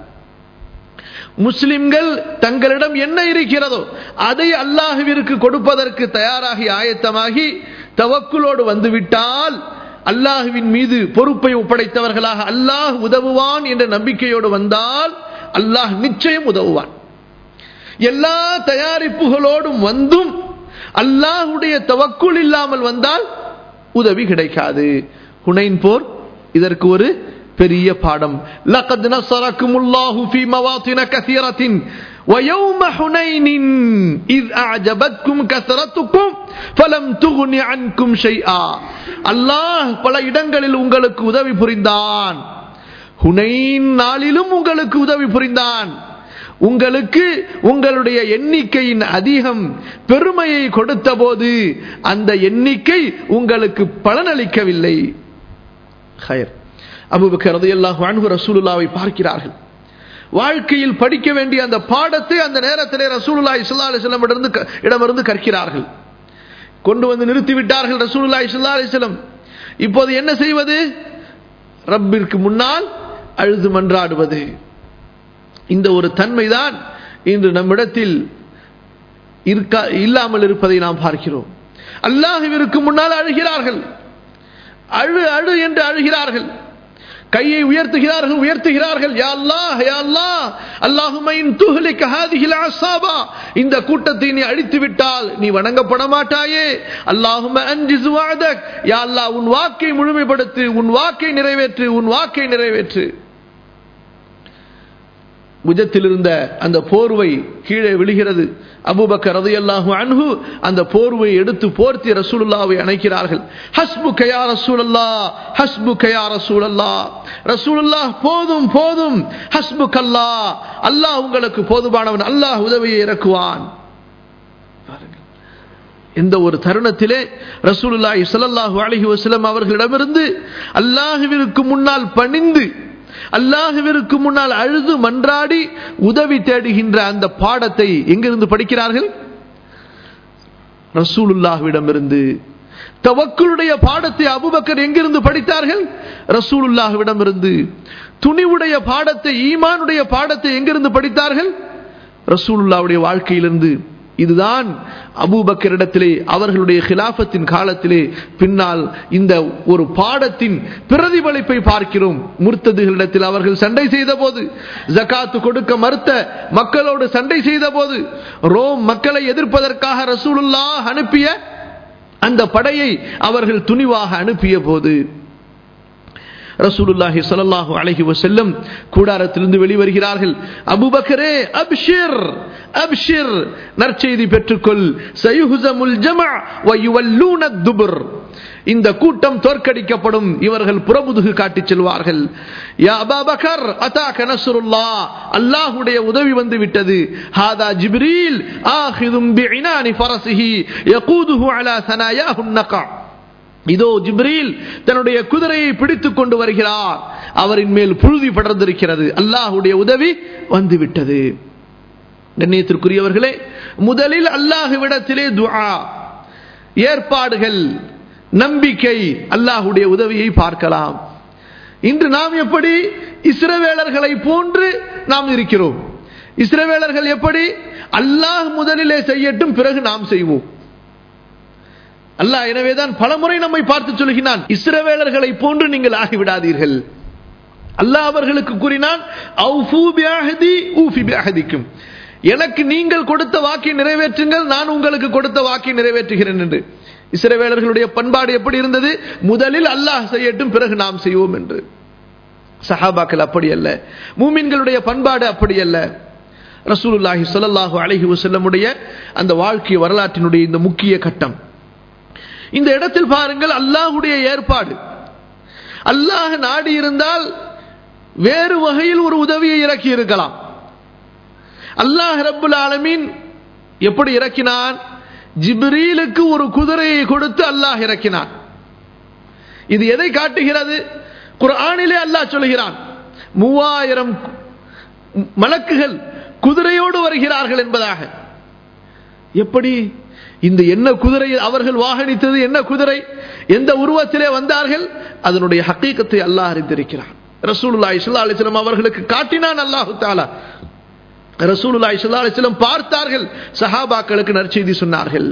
முஸ்லிம்கள் தங்களிடம் என்ன இருக்கிறதோ அதை அல்லாஹுவிற்கு கொடுப்பதற்கு தயாராகி ஆயத்தமாகி தவக்குலோடு வந்துவிட்டால் அல்லாஹுவின் மீது பொறுப்பை ஒப்படைத்தவர்களாக அல்லாஹ் உதவுவான் என்ற நம்பிக்கையோடு வந்தால் அல்லாஹ் நிச்சயம் உதவுவான் எல்லா தயாரிப்புகளோடும் வந்தும் அல்லாஹுடைய தவக்குள் இல்லாமல் வந்தால் உதவி கிடைக்காது ஹுனைன் போர் இதற்கு ஒரு பெரிய பாடம் لقد نصركم الله في مواطن كثيرة ويوم حنين إذ أعجبتكم كثرتكم فلم تغن عنكم شيئا அல்லாஹ் பல இடங்களில் உங்களுக்கு உதவி புரிந்தான் ஹுனைன் நாளிலும் உங்களுக்கு உதவி புரிந்தான் உங்களுக்கு உங்களுடைய எண்ணிக்கையின் அதிகம் பெருமையை கொடுத்த போது அந்த எண்ணிக்கை உங்களுக்கு பலனளிக்கவில்லை ஹயர் அபுபக்கர் ரலியல்லாஹு அன்ஹு ரசூலுல்லாவை பார்க்கிறார்கள் வாழ்க்கையில் படிக்க வேண்டிய அந்த பாடத்தை அந்த நேரத்திலே ரசூலுல்லாஹி ஸல்லல்லாஹு அலைஹி வஸல்லம் இடமிருந்து இடமிருந்து கற்கிறார்கள் கொண்டு வந்து நிறுத்திவிட்டார்கள் ரசூலுல்லாஹி ஸல்லல்லாஹு அலைஹி வஸல்லம் இப்போது என்ன செய்வது ரப்பிற்கு முன்னால் அழுது மன்றாடுவது இந்த ஒரு தன்மைதான் இன்று நம்மிடத்தில் இருக்கா இல்லாமல் இருப்பதை நாம் பார்க்கிறோம் அல்லாஹுவிற்கு முன்னால் அழுகிறார்கள் அழு அழு என்று அழுகிறார்கள் கையை உயர்த்துகிறார்கள் உயர்த்துகிறார்கள் யா அல்லாஹ் யா அல்லாஹ் அல்லாஹும்ம இன் துஹ்லிக ஹாதிஹில் அஸாபா இந்த கூட்டத்தை நீ அழித்து விட்டால் நீ வணங்கப்பட மாட்டாயே அல்லாஹும்ம அன்ஜிஸ் வஅதக் யா அல்லாஹ் உன் வாக்கை முழுமைப்படுத்து உன் வாக்கை நிறைவேற்று உன் வாக்கை நிறைவேற்று புஜத்தில் இருந்த அந்த போர்வை கீழே விழுகிறது அபூபக்கர் ரலியல்லாஹு அன்ஹு அந்த போர்வை எடுத்து போர்த்தி ரசூலுல்லாவை அணைக்கிறார்கள் ஹஸ்பு கயா ரசூலல்லா ஹஸ்பு கயா ரசூலல்லா ரசூலுல்லாஹ் போதும் போதும் ஹஸ்பு கல்லா அல்லாஹ் உங்களுக்கு போதுமானவன் அல்லாஹ் உதவியை இறக்குவான் இந்த ஒரு தருணத்திலே ரசூலுல்லாஹி ஸல்லல்லாஹு அலைஹி வஸல்லம் அவர்களிடமிருந்து அல்லாஹ்விற்கு முன்னால் பணிந்து அல்லாஹுவிற்கு முன்னால் அழுது மன்றாடி உதவி தேடுகின்ற அந்த பாடத்தை எங்கிருந்து படிக்கிறார்கள் ரசூலுல்லாஹ்விடமிருந்து தவக்குளுடைய பாடத்தை அபுபக்கர் எங்கிருந்து படித்தார்கள் ரசூலுல்லாஹ்விடமிருந்து துணிவுடைய பாடத்தை ஈமானுடைய பாடத்தை எங்கிருந்து படித்தார்கள் ரசூலுல்லாவுடைய வாழ்க்கையிலிருந்து இதுதான் அபூபக்கரிடத்திலே அவர்களுடைய கிலாபத்தின் காலத்திலே பின்னால் இந்த ஒரு பாடத்தின் பிரதிபலிப்பை பார்க்கிறோம் முர்த்ததுகளிடத்தில் அவர்கள் சண்டை செய்த போது ஜகாத்து கொடுக்க மறுத்த மக்களோடு சண்டை செய்த போது ரோம் மக்களை எதிர்ப்பதற்காக ரசூலுல்லா அனுப்பிய அந்த படையை அவர்கள் துணிவாக அனுப்பிய போது ரசூலுல்லாஹி ஸல்லல்லாஹு அலைஹி வஸல்லம் கூடாரத்திலிருந்து வெளிவருகிறார்கள் அபூபக்கரே அப்ஷிர் அப்ஷிர் நற்செய்தி பெற்றுக்கொள் சயுஹுஸமுல் ஜமா வ யுவல்லூன துபுர் இந்த கூட்டம் தோற்கடிக்கப்படும் இவர்கள் புறமுதுகு காட்டிச் செல்வார்கள் யா அபாபக்கர் அதாக நஸ்ருல்லா அல்லாஹ்வுடைய உதவி வந்து விட்டது ஹாதா ஜிப்ரீல் ஆஹிதும் பிஇனானி ஃபரஸிஹி யகூதுஹு அலா சனாயாஹு நகா இதோ ஜிப்ரீல் தன்னுடைய குதிரையை பிடித்துக் கொண்டு வருகிறார் அவரின் மேல் புழுதி படர்ந்திருக்கிறது அல்லாஹுடைய உதவி வந்துவிட்டது கண்ணியத்திற்குரியவர்களே முதலில் அல்லாஹுவிடத்திலே துஆ ஏற்பாடுகள் நம்பிக்கை அல்லாஹுடைய உதவியை பார்க்கலாம் இன்று நாம் எப்படி இஸ்ரவேலர்களை போன்று நாம் இருக்கிறோம் இஸ்ரவேலர்கள் எப்படி அல்லாஹ் முதலிலே செய்யட்டும் பிறகு நாம் செய்வோம் அல்லாஹ் எனவேதான் பலமுறை நம்மை பார்த்து சொல்கிறான் இஸ்ரவேலர்களை போன்று நீங்கள் ஆகிவிடாதீர்கள் அல்லாஹ் அவர்களுக்கு கூறினான் எனக்கு நீங்கள் கொடுத்த வாக்கை நிறைவேற்றுங்கள் நான் உங்களுக்கு கொடுத்த வாக்கை நிறைவேற்றுகிறேன் என்று இஸ்ரவேலர்களுடைய பண்பாடு எப்படி இருந்தது முதலில் அல்லாஹ் செய்யட்டும் பிறகு நாம் செய்வோம் என்று சஹாபாக்கள் அப்படி அல்ல மூமின்களுடைய பண்பாடு அப்படி அல்ல ரசூலுல்லாஹி ஸல்லல்லாஹு அலைஹி வஸல்லமுடைய அந்த வாழ்க்கை வரலாற்றினுடைய இந்த முக்கிய கட்டம் இந்த இடத்தில் பாருங்கள் அல்லாஹுடைய ஏற்பாடு அல்லாஹ் நாடி இருந்தால் வேறு வகையில் ஒரு உதவியை இறக்கி இருக்கலாம் அல்லாஹ் ரப்புல் ஆலமீன் எப்படி இறக்கினான் ஜிப்ரீலுக்கு ஒரு குதிரையை கொடுத்து அல்லாஹ் இறக்கினான் இது எதை காட்டுகிறது குர்ஆனிலே அல்லாஹ் சொல்கிறான் மூவாயிரம் மலக்குகள் குதிரையோடு வருகிறார்கள் என்பதாக எப்படி இந்த என்ன குதிரை அவர்கள் வாகனித்தது என்ன குதிரை எந்த உருவத்திலே வந்தார்கள் அதனுடைய ஹக்கீக்கத்தை அல்லாஹ் அறிந்திருக்கிறான் ரசூலுல்லாஹி ஸல்லல்லாஹு அலைஹி வஸல்லம் அவர்களுக்கு காட்டினான் அல்லாஹ் தஆலா ரசூலுல்லாஹி ஸல்லல்லாஹு அலைஹி வஸல்லம் பார்த்தார்கள் சஹாபாக்களுக்கு நற்செய்தி சொன்னார்கள்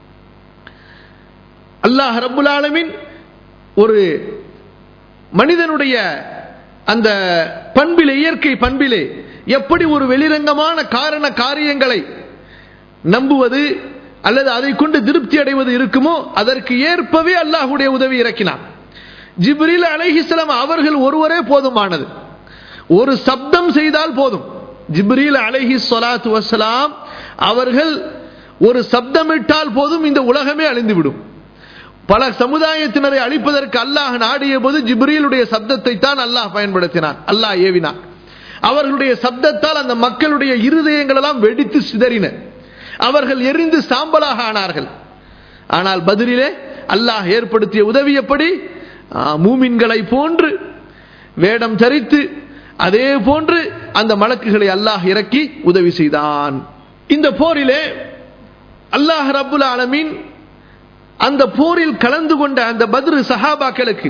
அல்லாஹ் ரப்புல் ஆலமீன் ஒரு மனிதனுடைய அந்த பண்பிலே இயற்கை பண்பிலே எப்படி ஒரு வெளிரங்கமான காரண காரியங்களை நம்புவது அல்லது அதை கொண்டு திருப்தி அடைவது இருக்குமோ அதற்கு ஏற்பவே அல்லாஹுடைய உதவி இறக்கினார் ஜிப்ரில் அலைஹிஸ்லாம் அவர்கள் ஒருவரே போதுமானது ஒரு சப்தம் செய்தால் போதும் ஜிப்ரீல் அலைஹி சொலாத்து வசலாம் அவர்கள் ஒரு சப்தமிட்டால் போதும் இந்த உலகமே அழிந்துவிடும் பல சமுதாயத்தினரை அழிப்பதற்கு அல்லாஹ் நாடிய போது ஜிப்ரீலுடைய சப்தத்தை தான் அல்லாஹ் பயன்படுத்தினான் அல்லாஹ் ஏவினான் அவர்களுடைய சப்தத்தால் அந்த மக்களுடைய இருதயங்கள் எல்லாம் வெடித்து சிதறின அவர்கள் எரிந்து சாம்பலாக ஆனார்கள் ஆனால் பதிலிலே அல்லாஹ் ஏற்படுத்திய உதவி எப்படி மூமின்களை போன்று வேடம் தரித்து அதே போன்று அந்த மலக்குகளை அல்லாஹ் இறக்கி உதவி செய்தான் இந்த போரிலே அல்லாஹ் ரப்புல் ஆலமீன் அந்த போரில் கலந்து கொண்ட அந்த பத்ரு சஹாபாக்களுக்கு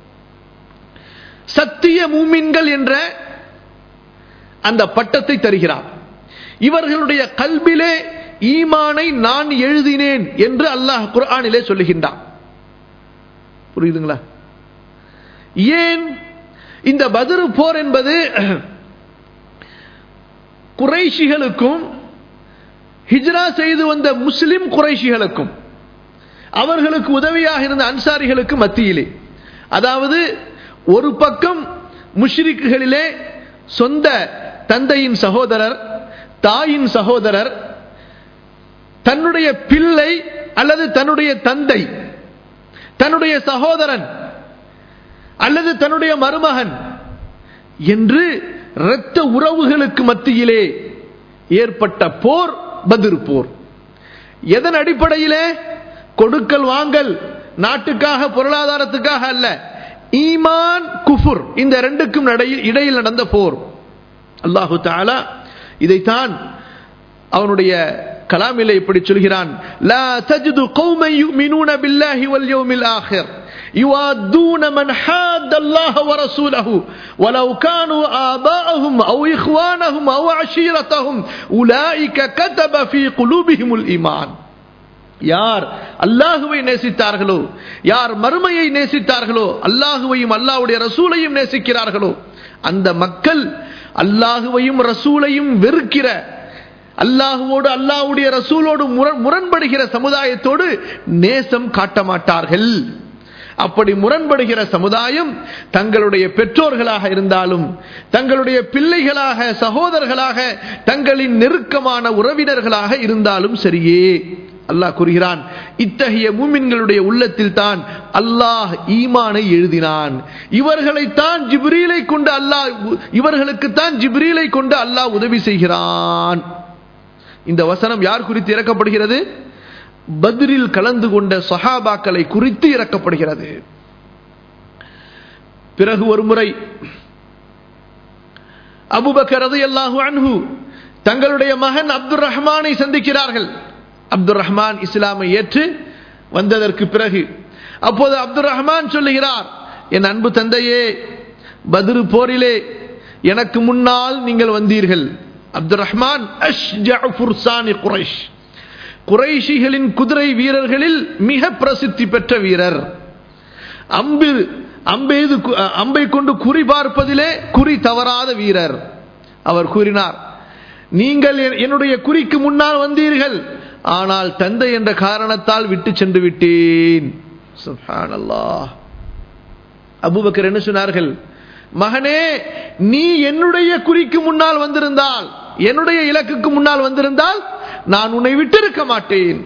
சத்திய மூமின்கள் என்ற அந்த பட்டத்தை தருகிறார் இவர்களுடைய கல்விலே ஈமானை நான் எழுதினேன் என்று அல்லாஹ் குர்ஆனிலே சொல்லுகின்றான் புரியுதுங்களா ஏன் இந்த பதிரு போர் என்பது குறைஷிகளுக்கும் ஹிஜ்ரா செய்து வந்த முஸ்லிம் குறைஷிகளுக்கும் அவர்களுக்கு உதவியாக இருந்த அன்சாரிகளுக்கு மத்தியிலே அதாவது ஒரு பக்கம் முஷ்ரிக்குகளிலே சொந்த தந்தையின் சகோதரர் தாயின் சகோதரர் தன்னுடைய பிள்ளை அல்லது தன்னுடைய தந்தை தன்னுடைய சகோதரன் அல்லது தன்னுடைய மருமகன் என்று இரத்த உறவுகளுக்கு மத்தியிலே ஏற்பட்ட போர் பதிர் போர் எதன் அடிப்படையிலே கொடுக்கல் வாங்கல் நாட்டுக்காக பொருளாதாரத்துக்காக அல்ல ஈமான் குஃபுர் இந்த ரெண்டுக்கும் இடையில் நடந்த போர் அல்லாஹு தாலா இதைத்தான் அவனுடைய கலாமிலே இப்படி சொல்கிறான் லா தஜிது கௌமை யுமினூன பில்லாஹி வல் யௌமில் ஆখির يوادون من حاد الله ورسوله ولو كانوا آباءهم أو إخوانهم أو عشيرتهم أولئك كتب في قلوبهم الإيمان யார் அல்லாஹுவை நேசித்தார்களோ யார் மறுமையை நேசித்தார்களோ அல்லாஹுவையும் அல்லாஹுடைய ரசூலையும் நேசிக்கிறார்களோ அந்த மக்கள் அல்லாஹுவையும் ரசூலையும் வெறுக்கிற அல்லாஹுவோடு அல்லாஹுடைய ரசூலோடு முரண்படுகிற சமுதாயத்தோடு நேசம் காட்ட மாட்டார்கள் அப்படி முரண்படுகிற சமுதாயம் தங்களுடைய பெற்றோர்களாக இருந்தாலும் தங்களுடைய பிள்ளைகளாக சகோதரர்களாக தங்களின் நெருக்கமான உறவினர்களாக இருந்தாலும் சரியே அல்லாஹ் கூறுகிறான் இத்தகைய மூமின்களுடைய உள்ளத்தில் தான் அல்லாஹ் ஈமானை எழுதினான் இவர்களைத்தான் ஜிப்ரீலை கொண்டு அல்லாஹ் இவர்களுக்குத்தான் ஜிப்ரீலை கொண்டு அல்லாஹ் உதவி செய்கிறான் இந்த வசனம் யார் குறித்து இறக்கப்படுகிறது பத்ரில் கலந்து கொண்ட சஹாபாக்களை குறித்து இறக்கப்படுகிறது பிறகு ஒரு முறை அபுபக்கரது அல்லாஹு அன்ஹு தங்களுடைய மகன் அப்துல் ரஹ்மானை சந்திக்கிறார்கள் அப்துல் ரஹ்மான் இஸ்லாமை ஏற்று வந்ததற்கு பிறகு அப்போது அப்துல் ரஹ்மான் சொல்லுகிறார் என் அன்பு தந்தையே பத்ரு போரிலே எனக்கு முன்னால் நீங்கள் வந்தீர்கள் அப்துல் ரஹ்மான் குரைஷ் குறைஷிகளின் குதிரை வீரர்களில் மிக பிரசித்தி பெற்ற வீரர் அம்பு அம்பெய்து அம்பை கொண்டு குறி பார்ப்பதிலே குறி தவறாத வீரர் அவர் கூறினார் நீங்கள் என்னுடைய குறிக்கு முன்னால் வந்தீர்கள் ஆனால் தந்தை என்ற காரணத்தால் விட்டு சென்று விட்டேன் அபுபக்கர் என்ன சொன்னார்கள் மகனே நீ என்னுடைய குறிக்கு முன்னால் வந்திருந்தால் என்னுடைய இலக்குக்கு முன்னால் வந்திருந்தால் நான் உன்னை விட்டிருக்க மாட்டேன்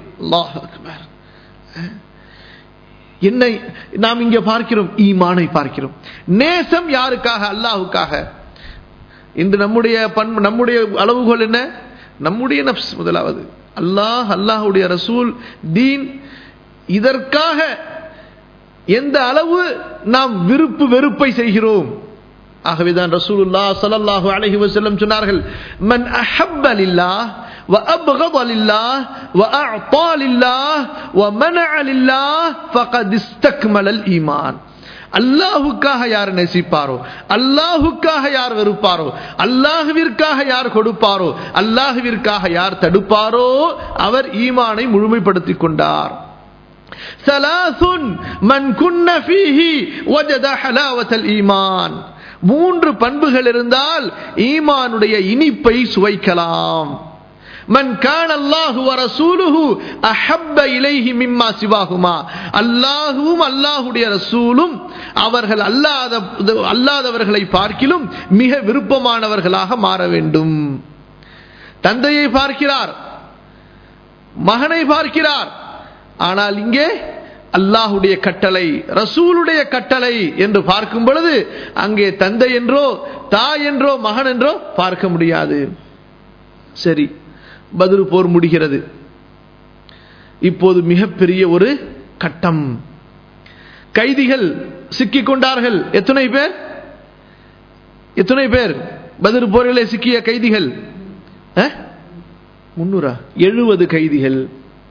என்னை நாம் இங்கே பார்க்கிறோம் ஈமானை பார்க்கிறோம் நேசம் யாருக்காக அல்லாஹுக்காக இன்று நம்முடைய பண்பு நம்முடைய அளவுகோல் என்ன நம்முடைய நப்ஸ் முதலாவது அல்லாஹ் அல்லாஹுடைய ரசூல் தீன் இதற்காக எந்த அளவு நாம் விருப்பு வெறுப்பை செய்கிறோம் ஆகவேதான் ரசூலுல்லா ஸல்லல்லாஹு அலைஹி வஸல்லம் சொன்னார்கள் மன் அஹப்ப லில்லாஹ் وأبغض لله وأعطى لله ومنع لله فقد استكمل الإيمان அல்லாஹுக்காக யார் நேசிப்பாரோ அல்லாஹுக்காக யார் வெறுப்பாரோ அல்லாஹுவிற்காக யார் கொடுப்பாரோ அல்லாஹுவிற்காக யார் தடுப்பாரோ அவர் ஈமானை முழுமைப்படுத்திக் கொண்டார் சலாசுன் மன் குன்ன ஃபீஹி வஜத ஹலாவத்தல் ஈமான் மூன்று பண்புகள் இருந்தால் ஈமானுடைய இனிப்பை சுவைக்கலாம் மன் கான் அல்லாஹு வரசூலுஹு அஹப்ப இலைஹி மிம்மா சிவாகுமா அல்லாஹுவும் அல்லாஹுடைய ரசூலும் அவர்கள் அல்லாத அல்லாதவர்களை பார்க்கிலும் மிக விருப்பமானவர்களாக மாற வேண்டும் தந்தையை பார்க்கிறார் மகனை பார்க்கிறார் ஆனால் இங்கே அல்லாஹுடைய கட்டளை ரசூலுடைய கட்டளை என்று பார்க்கும் பொழுது அங்கே தந்தை என்றோ தாய் என்றோ மகன் என்றோ பார்க்க முடியாது சரி பதில் போர் முடிகிறது இப்போது மிகப்பெரிய ஒரு கட்டம் கைதிகள் சிக்கிக் கொண்டார்கள் எத்தனை பேர் எத்தனை பேர் பதில் போரிலே சிக்கிய கைதிகள் முன்னூறா எழுபது கைதிகள்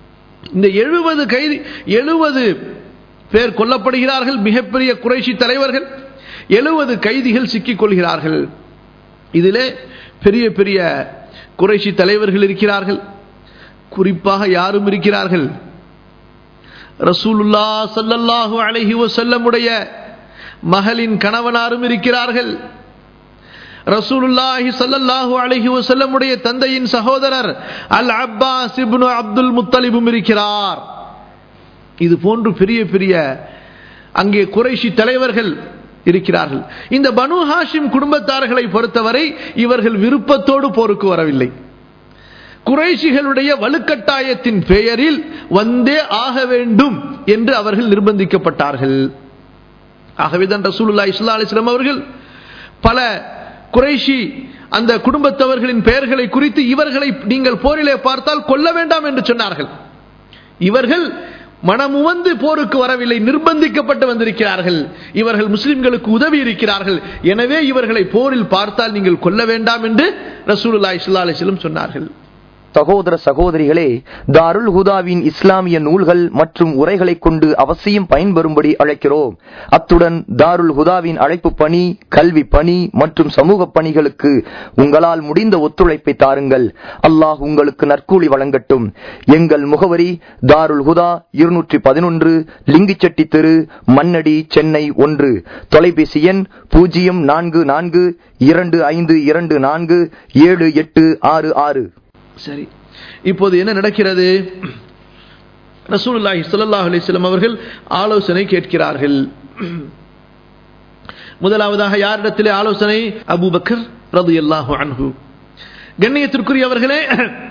இந்த எழுபது கைதி எழுபது பேர் கொல்லப்படுகிறார்கள் மிகப்பெரிய குறைஷி தலைவர்கள் எழுபது கைதிகள் சிக்கிக் கொள்கிறார்கள் இதிலே பெரிய பெரிய குறைஷி தலைவர்கள் இருக்கிறார்கள் குறிப்பாக யாரும் இருக்கிறார்கள் ரசூலுல்லா சல்லல்லாஹு அலைஹி வஸல்லமுடைய மகளின் கணவனாரும் இருக்கிறார்கள் ரசூலுல்லாஹி ஸல்லல்லாஹு அலைஹி வஸல்லமுடைய தந்தையின் சகோதரர் அல் அப்பாஸ் இப்னு அப்துல் முத்தலிபும் இருக்கிறார் இது போன்று பெரிய பெரிய அங்கே குறைஷி தலைவர்கள் இருக்கிறார்கள் இந்த பனு ஹாஷிம் குடும்பத்தார்களை பொறுத்தவரை இவர்கள் விருப்பத்தோடு போருக்கு வரவில்லை குறைஷிகளுடைய வலுக்கட்டாயத்தின் பெயரில் வந்தே ஆக வேண்டும் என்று அவர்கள் நிர்பந்திக்கப்பட்டார்கள் ஆகவேதான் ரசூலுல்லா இஸ்லா அலிஸ்லாம் அவர்கள் பல குறைஷி அந்த குடும்பத்தவர்களின் பெயர்களை குறித்து இவர்களை நீங்கள் போரிலே பார்த்தால் கொல்ல வேண்டாம் என்று சொன்னார்கள் இவர்கள் மனமுவந்து போருக்கு வரவில்லை நிர்பந்திக்கப்பட்டு வந்திருக்கிறார்கள் இவர்கள் முஸ்லிம்களுக்கு உதவி இருக்கிறார்கள் எனவே இவர்களை போரில் பார்த்தால் நீங்கள் கொல்ல வேண்டாம் என்று ரசூலுல்லா இஸ்லா அலிஸ்லம் சொன்னார்கள் சகோதர சகோதரிகளே தாருல் ஹுதாவின் இஸ்லாமிய நூல்கள் மற்றும் உரைகளை கொண்டு அவசியம் பயன்பெறும்படி அழைக்கிறோம் அத்துடன் தாருல் ஹுதாவின் அழைப்பு பணி கல்வி பணி மற்றும் சமூக பணிகளுக்கு உங்களால் முடிந்த ஒத்துழைப்பை தாருங்கள் அல்லாஹ் உங்களுக்கு நற்கூலி வழங்கட்டும் எங்கள் முகவரி தாருல் ஹுதா இருநூற்றி பதினொன்று லிங்கிச்செட்டி தெரு மண்ணடி சென்னை ஒன்று தொலைபேசி எண் பூஜ்ஜியம் நான்கு நான்கு இரண்டு ஐந்து இரண்டு நான்கு ஏழு எட்டு ஆறு ஆறு சரி இப்போது என்ன நடக்கிறது ரசூலுல்லாஹி ஸல்லல்லாஹு அலைஹி வஸல்லம் அவர்கள் ஆலோசனை கேட்கிறார்கள் முதலாவதாக யாரிடத்திலே ஆலோசனை அபூபக்கர் ரலியல்லாஹு அன்ஹு கண்ணியத்திற்குரியவர்களே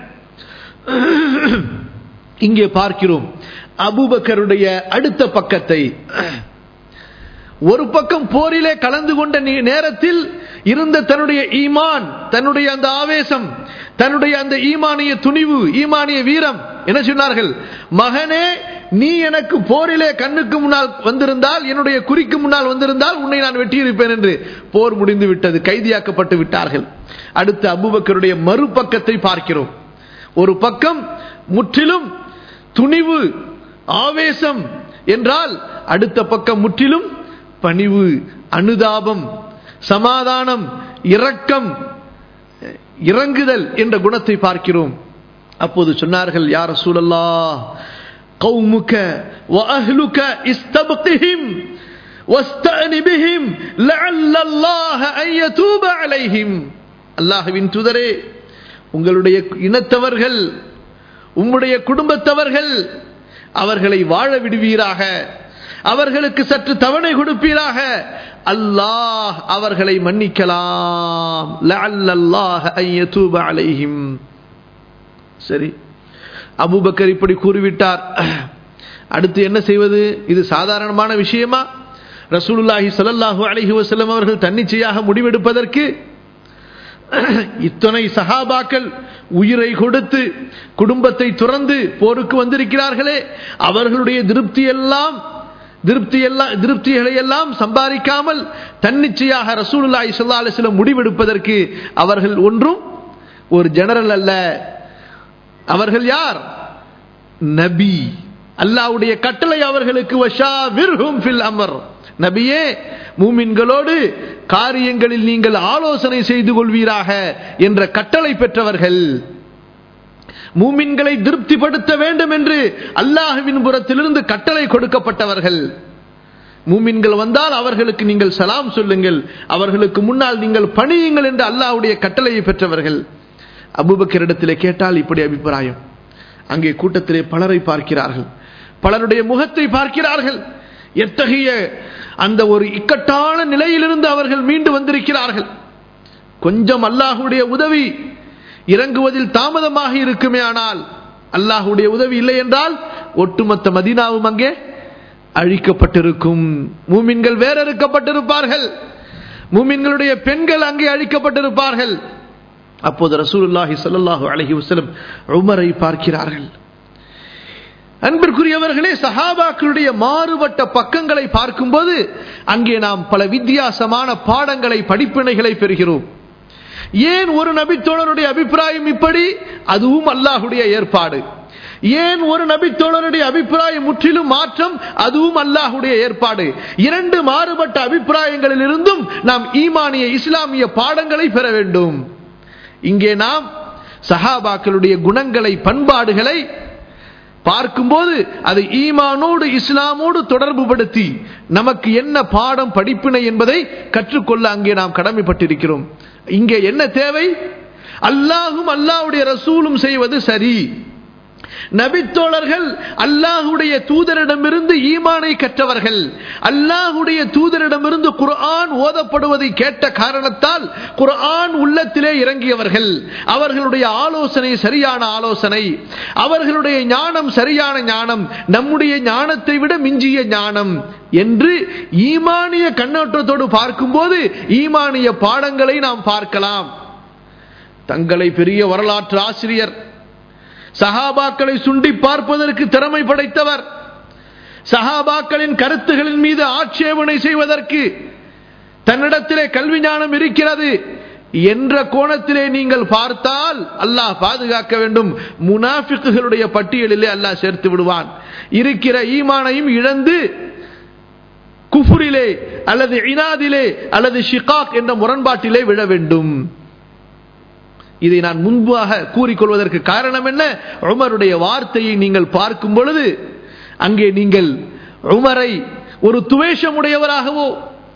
இங்கே பார்க்கிறோம் அபூபக்கருடைய அடுத்த பக்கத்தை ஒரு பக்கம் போரிலே கலந்து கொண்ட நேரத்தில் இருந்த தன்னுடைய ஈமான் தன்னுடைய அந்த ஆவேசம் தன்னுடைய அந்த ஈமானிய துணிவு ஈமானிய வீரம் என்ன சொன்னார்கள் மகனே நீ எனக்கு போரிலே கண்ணுக்கு முன்னால் வந்திருந்தால் என்னுடைய குறிக்கு முன்னால் வந்திருந்தால் உன்னை நான் வெட்டியிருப்பேன் என்று போர் முடிந்து விட்டது கைதியாக்கப்பட்டு விட்டார்கள் அடுத்து அபுபக்கருடைய மறுபக்கத்தை பார்க்கிறோம் ஒரு பக்கம் முற்றிலும் துணிவு ஆவேசம் என்றால் அடுத்த பக்கம் முற்றிலும் பணிவு அனுதாபம் சமாதானம் இரக்கம் இறங்குதல் என்ற குணத்தை பார்க்கிறோம் அப்போது சொன்னார்கள் யார் சூழல்லா قومك وأهلك استبقهم واستأن بهم لعل الله أن يتوب عليهم அல்லாஹ்வின் தூதரே உங்களுடைய இனத்தவர்கள் உம்முடைய குடும்பத்தவர்கள் அவர்களை வாழ விடுவீராக அவர்களுக்கு சற்று தவணை கொடுப்பீராக அல்லாஹ் அவர்களை மன்னிக்கலாம் அலைஹிம் சரி அபுபக்கர் இப்படி கூறிவிட்டார் அடுத்து என்ன செய்வது இது சாதாரணமான விஷயமா ரசூலுல்லாஹி ஸல்லல்லாஹு அலைஹி வஸல்லம் அவர்கள் தன்னிச்சையாக முடிவெடுப்பதற்கு இத்தனை சஹாபாக்கள் உயிரை கொடுத்து குடும்பத்தை துறந்து போருக்கு வந்திருக்கிறார்களே அவர்களுடைய திருப்தி எல்லாம் திருப்தி எல்லாம் திருப்திகளை எல்லாம் சம்பாதிக்காமல் தன்னிச்சையாக ரசூலுல்லா இஸ்லா அலிஸ்லம் முடிவெடுப்பதற்கு அவர்கள் ஒன்றும் ஒரு ஜெனரல் அல்ல அவர்கள் யார் நபி அல்லாவுடைய கட்டளை அவர்களுக்கு வஷா விர்ஹும் ஃபில் அமர் நபியே மூமின்களோடு காரியங்களில் நீங்கள் ஆலோசனை செய்து கொள்வீராக என்ற கட்டளை பெற்றவர்கள் மூமின்களை திருப்திப்படுத்த வேண்டும் என்று அல்லாஹுவின் புறத்திலிருந்து கட்டளை கொடுக்கப்பட்டவர்கள் மூமின்கள் வந்தால் அவர்களுக்கு நீங்கள் சலாம் சொல்லுங்கள் அவர்களுக்கு முன்னால் நீங்கள் பணியுங்கள் என்று அல்லாஹுடைய கட்டளையை பெற்றவர்கள் அபுபக்கரிடத்திலே கேட்டால் இப்படி அபிப்பிராயம் அங்கே கூட்டத்திலே பலரை பார்க்கிறார்கள் பலருடைய முகத்தை பார்க்கிறார்கள் எத்தகைய அந்த ஒரு இக்கட்டான நிலையிலிருந்து அவர்கள் மீண்டு வந்திருக்கிறார்கள் கொஞ்சம் அல்லாஹுடைய உதவி இறங்குவதில் தாமதமாக இருக்குமே ஆனால் அல்லாஹுடைய உதவி இல்லை என்றால் ஒட்டுமொத்த மதீனாவும் அங்கே அழிக்கப்பட்டிருக்கும் மூமின்கள் வேற இருக்கப்பட்டிருப்பார்கள் மூமின்களுடைய பெண்கள் அங்கே அழிக்கப்பட்டிருப்பார்கள் அப்போது ரசூலுல்லாஹி ஸல்லல்லாஹு அலைஹி வஸல்லம் உமரை பார்க்கிறார்கள் அன்பிற்குரியவர்களே சஹாபாக்களுடைய மாறுபட்ட பக்கங்களை பார்க்கும்போது அங்கே நாம் பல வித்தியாசமான பாடங்களை படிப்பினைகளை பெறுகிறோம் ஏன் ஒரு நபித்தோழருடைய அபிப்பிராயம் இப்படி அதுவும் அல்லாஹுடைய ஏற்பாடு ஏன் ஒரு நபித்தோழருடைய அபிப்பிராயம் முற்றிலும் மாற்றம் அதுவும் அல்லாஹுடைய ஏற்பாடு இரண்டு மாறுபட்ட அபிப்பிராயங்களில் இருந்தும் நாம் ஈமானிய இஸ்லாமிய பாடங்களை பெற வேண்டும் இங்கே நாம் சஹாபாக்களுடைய குணங்களை பண்பாடுகளை பார்க்கும்போது அதை ஈமானோடு இஸ்லாமோடு தொடர்பு படுத்தி நமக்கு என்ன பாடம் படிப்பினை என்பதை கற்றுக்கொள்ள அங்கே நாம் கடமைப்பட்டிருக்கிறோம் இங்கே என்ன தேவை அல்லாஹும் அல்லாஹுடைய ரசூலும் செய்வது சரி நபித்தோழர்கள் அல்லாஹுடைய தூதரிடமிருந்து ஈமானை கற்றவர்கள் அல்லாஹுடைய தூதரிடமிருந்து குர்ஆன் ஓதப்படுவதை கேட்ட காரணத்தால் குர்ஆன் உள்ளத்திலே இறங்கியவர்கள் அவர்களுடைய ஆலோசனை சரியான ஆலோசனை அவர்களுடைய ஞானம் சரியான ஞானம் நம்முடைய ஞானத்தை விட மிஞ்சிய ஞானம் என்று ஈமானிய கண்ணோட்டத்தோடு பார்க்கும்போது ஈமானிய பாடங்களை நாம் பார்க்கலாம் தங்களை பெரிய வரலாற்று ஆசிரியர் சஹாபாக்களை சுண்டி பார்ப்பதற்கு திறமை படைத்தவர் சஹாபாக்களின் கருத்துகளின் மீது ஆட்சேபனை செய்வதற்கு தன்னிடத்திலே கல்வி ஞானம் இருக்கிறது என்ற கோணத்திலே நீங்கள் பார்த்தால் அல்லாஹ் பாதுகாக்க வேண்டும் முனாஃபிக்குகளுடைய பட்டியலிலே அல்லாஹ் சேர்த்து விடுவான் இருக்கிற ஈமானையும் இழந்து குஃபுரிலே அல்லது இனாதிலே அல்லது ஷிகாக் என்ற முரண்பாட்டிலே விழ வேண்டும் இதை நான் முன்பாக கூறிக்கொள்வதற்கு காரணம் என்ன உமருடைய வார்த்தையை நீங்கள் பார்க்கும் பொழுது அங்கே நீங்கள் உமரை ஒரு துவேஷமுடையவராகவோ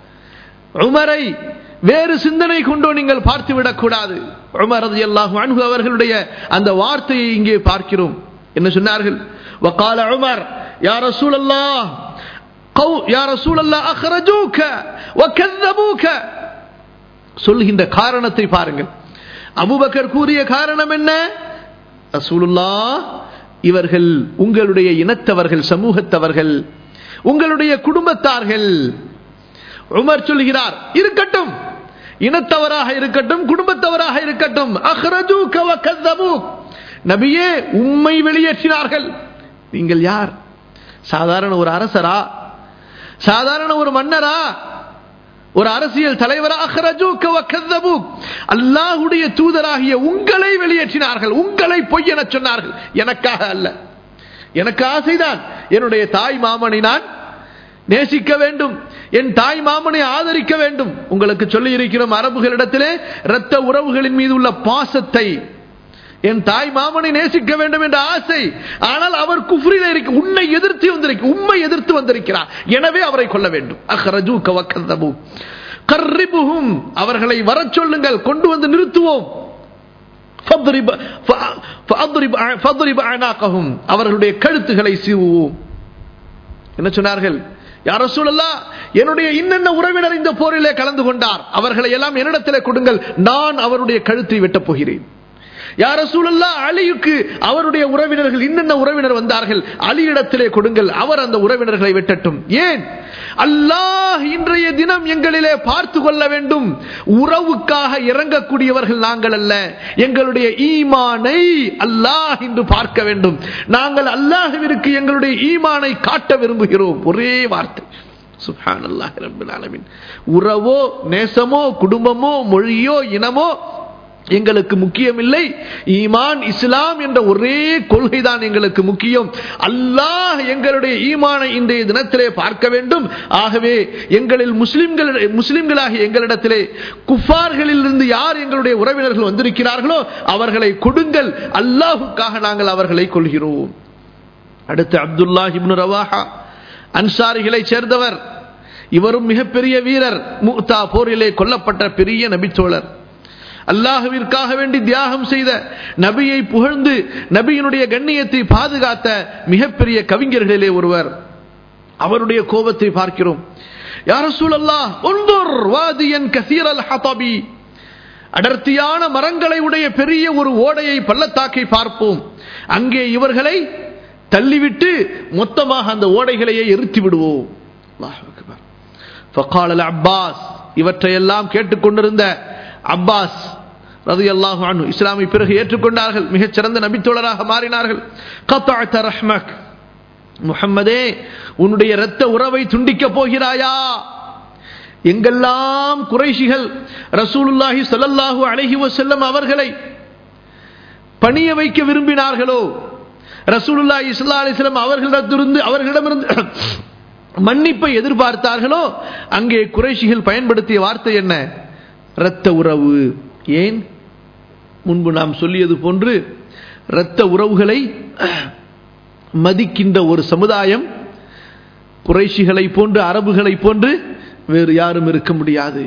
உமரை வேறு சிந்தனை கொண்டோ நீங்கள் பார்த்து விடக்கூடாது உமர் ரதி அல்லாஹு அன்ஹு அவர்களுடைய அந்த வார்த்தையை இங்கே பார்க்கிறோம் என்ன சொன்னார்கள் وقال عمر يا رسول الله قو يا رسول الله أخرجوك وكذبوك சொல்கின்ற காரணத்தை பாருங்கள் அபுபக்கர் கூறிய காரணம் என்ன ரசூலுல்லா இவர்கள் உங்களுடைய இனத்தவர்கள் சமூகத்தவர்கள் உங்களுடைய குடும்பத்தார்கள் உமர் சொல்கிறார் இருக்கட்டும் இனத்தவராக இருக்கட்டும் குடும்பத்தவராக இருக்கட்டும் அஹ்ரஜூக வகذبوك நபியே உம்மை வெளியேற்றினார்கள் நீங்கள் யார் சாதாரண ஒரு அரசரா சாதாரண ஒரு மன்னரா ஒரு அரசியல் தலைவராக அல்லாஹுடைய தூதராகிய உங்களை வெளியேற்றினார்கள் உங்களை பொய் என சொன்னார்கள் எனக்காக அல்ல எனக்கு ஆசைதான் என்னுடைய தாய் மாமனை நான் நேசிக்க வேண்டும் என் தாய் மாமனை ஆதரிக்க வேண்டும் உங்களுக்கு சொல்லி இருக்கிறோம் அரபுகளிடத்திலே இரத்த உறவுகளின் மீது உள்ள பாசத்தை என் தாய் மாமனை நேசிக்க வேண்டும் என்ற ஆசை ஆனால் அவர் குஃப்ரில இருக்க உன்னை எதிர்த்து வந்திருக்க உண்மை எதிர்த்து வந்திருக்கிறார் எனவே அவரை கொல்ல வேண்டும் அஹ்ரஜு கவக்கந்தபு கர்ரிபுகும் அவர்களை வரச் சொல்லுங்கள் கொண்டு வந்து நிறுத்துவோம் அவர்களுடைய கழுத்துகளை சீவுவோம் என்ன சொன்னார்கள் யார சூழல்லா என்னுடைய இன்னென்ன உறவினர் இந்த போரிலே கலந்து கொண்டார் அவர்களை எல்லாம் என்னிடத்திலே கொடுங்கள் நான் அவருடைய கழுத்தை வெட்டப் போகிறேன் யார சூழல்லா அலியுக்கு அவருடைய உறவினர்கள் இன்னென்ன உறவினர் வந்தார்கள் அலியிடத்திலே கொடுங்கள் அவர் அந்த உறவினர்களை வெட்டட்டும் ஏன் அல்லாஹ் இன்றைய தினம் எங்களிலே பார்த்து கொள்ள வேண்டும் உறவுக்காக இறங்கக்கூடியவர்கள் நாங்கள் அல்ல எங்களுடைய ஈமானை அல்லாஹ் என்று பார்க்க வேண்டும் நாங்கள் அல்லாஹுவிற்கு எங்களுடைய ஈமானை காட்ட விரும்புகிறோம் ஒரே வார்த்தை சுஹான் அல்லாஹ் ரபில் ஆலமின் உறவோ நேசமோ குடும்பமோ மொழியோ இனமோ எங்களுக்கு முக்கியமில்லை ஈமான் இஸ்லாம் என்ற ஒரே கொள்கைதான் எங்களுக்கு முக்கியம் அல்லாஹ் எங்களுடைய ஈமானை இன்றைய தினத்திலே பார்க்க வேண்டும் ஆகவே எங்களில் முஸ்லிம்கள் முஸ்லிம்களாக எங்களிடத்திலே குஃபார்களில் இருந்து யார் எங்களுடைய உறவினர்கள் வந்திருக்கிறார்களோ அவர்களை கொடுங்கள் அல்லாஹுக்காக நாங்கள் அவர்களை கொள்கிறோம் அடுத்து அப்துல்லா இப்னு ரவாஹா அன்சாரிகளை சேர்ந்தவர் இவரும் மிகப்பெரிய வீரர் முக்தா போரிலே கொல்லப்பட்ட பெரிய நபித்தோழர் அல்லாஹுவிற்காக வேண்டி தியாகம் செய்த நபியை புகழ்ந்து நபியினுடைய கண்ணியத்தை பாதுகாத்த மிகப்பெரிய கவிஞர்களிலே ஒருவர் அவருடைய கோபத்தை பார்க்கிறோம் யார சூழல்லா ஒன்றொர் வாதியன் கசீர் அல் ஹதபி அடர்த்தியான மரங்களை உடைய பெரிய ஒரு ஓடையை பள்ளத்தாக்கை பார்ப்போம் அங்கே இவர்களை தள்ளிவிட்டு மொத்தமாக அந்த ஓடைகளையே எரித்து விடுவோம் அப்பாஸ் இவற்றையெல்லாம் கேட்டுக்கொண்டிருந்த அப்பாஸ் ரது அல்லாஹு அனு இஸ்லாமை பிறகு ஏற்றுக்கொண்டார்கள் மிகச் சிறந்த நபித்தோழராக மாறினார்கள் ரஹ்மக் முகம்மதே உன்னுடைய இரத்த உறவை துண்டிக்கப் போகிறாயா எங்கெல்லாம் குறைஷிகள் ரசூலுல்லாஹி ஸல்லல்லாஹு அலைஹி வஸல்லம் அவர்களை பணிய வைக்க விரும்பினார்களோ ரசூலுல்லா இஸ்லா அலிஸ்லாம் அவர்களிடத்திலிருந்து அவர்களிடமிருந்து மன்னிப்பை எதிர்பார்த்தார்களோ அங்கே குறைஷிகள் பயன்படுத்திய வார்த்தை என்ன இரத்த உறவு ஏன் முன்பு நாம் சொல்லியது போன்று இரத்த உறவுகளை மதிக்கின்ற ஒரு சமுதாயம் குறைஷிகளை போன்று அரபுகளை போன்று வேறு யாரும் இருக்க முடியாது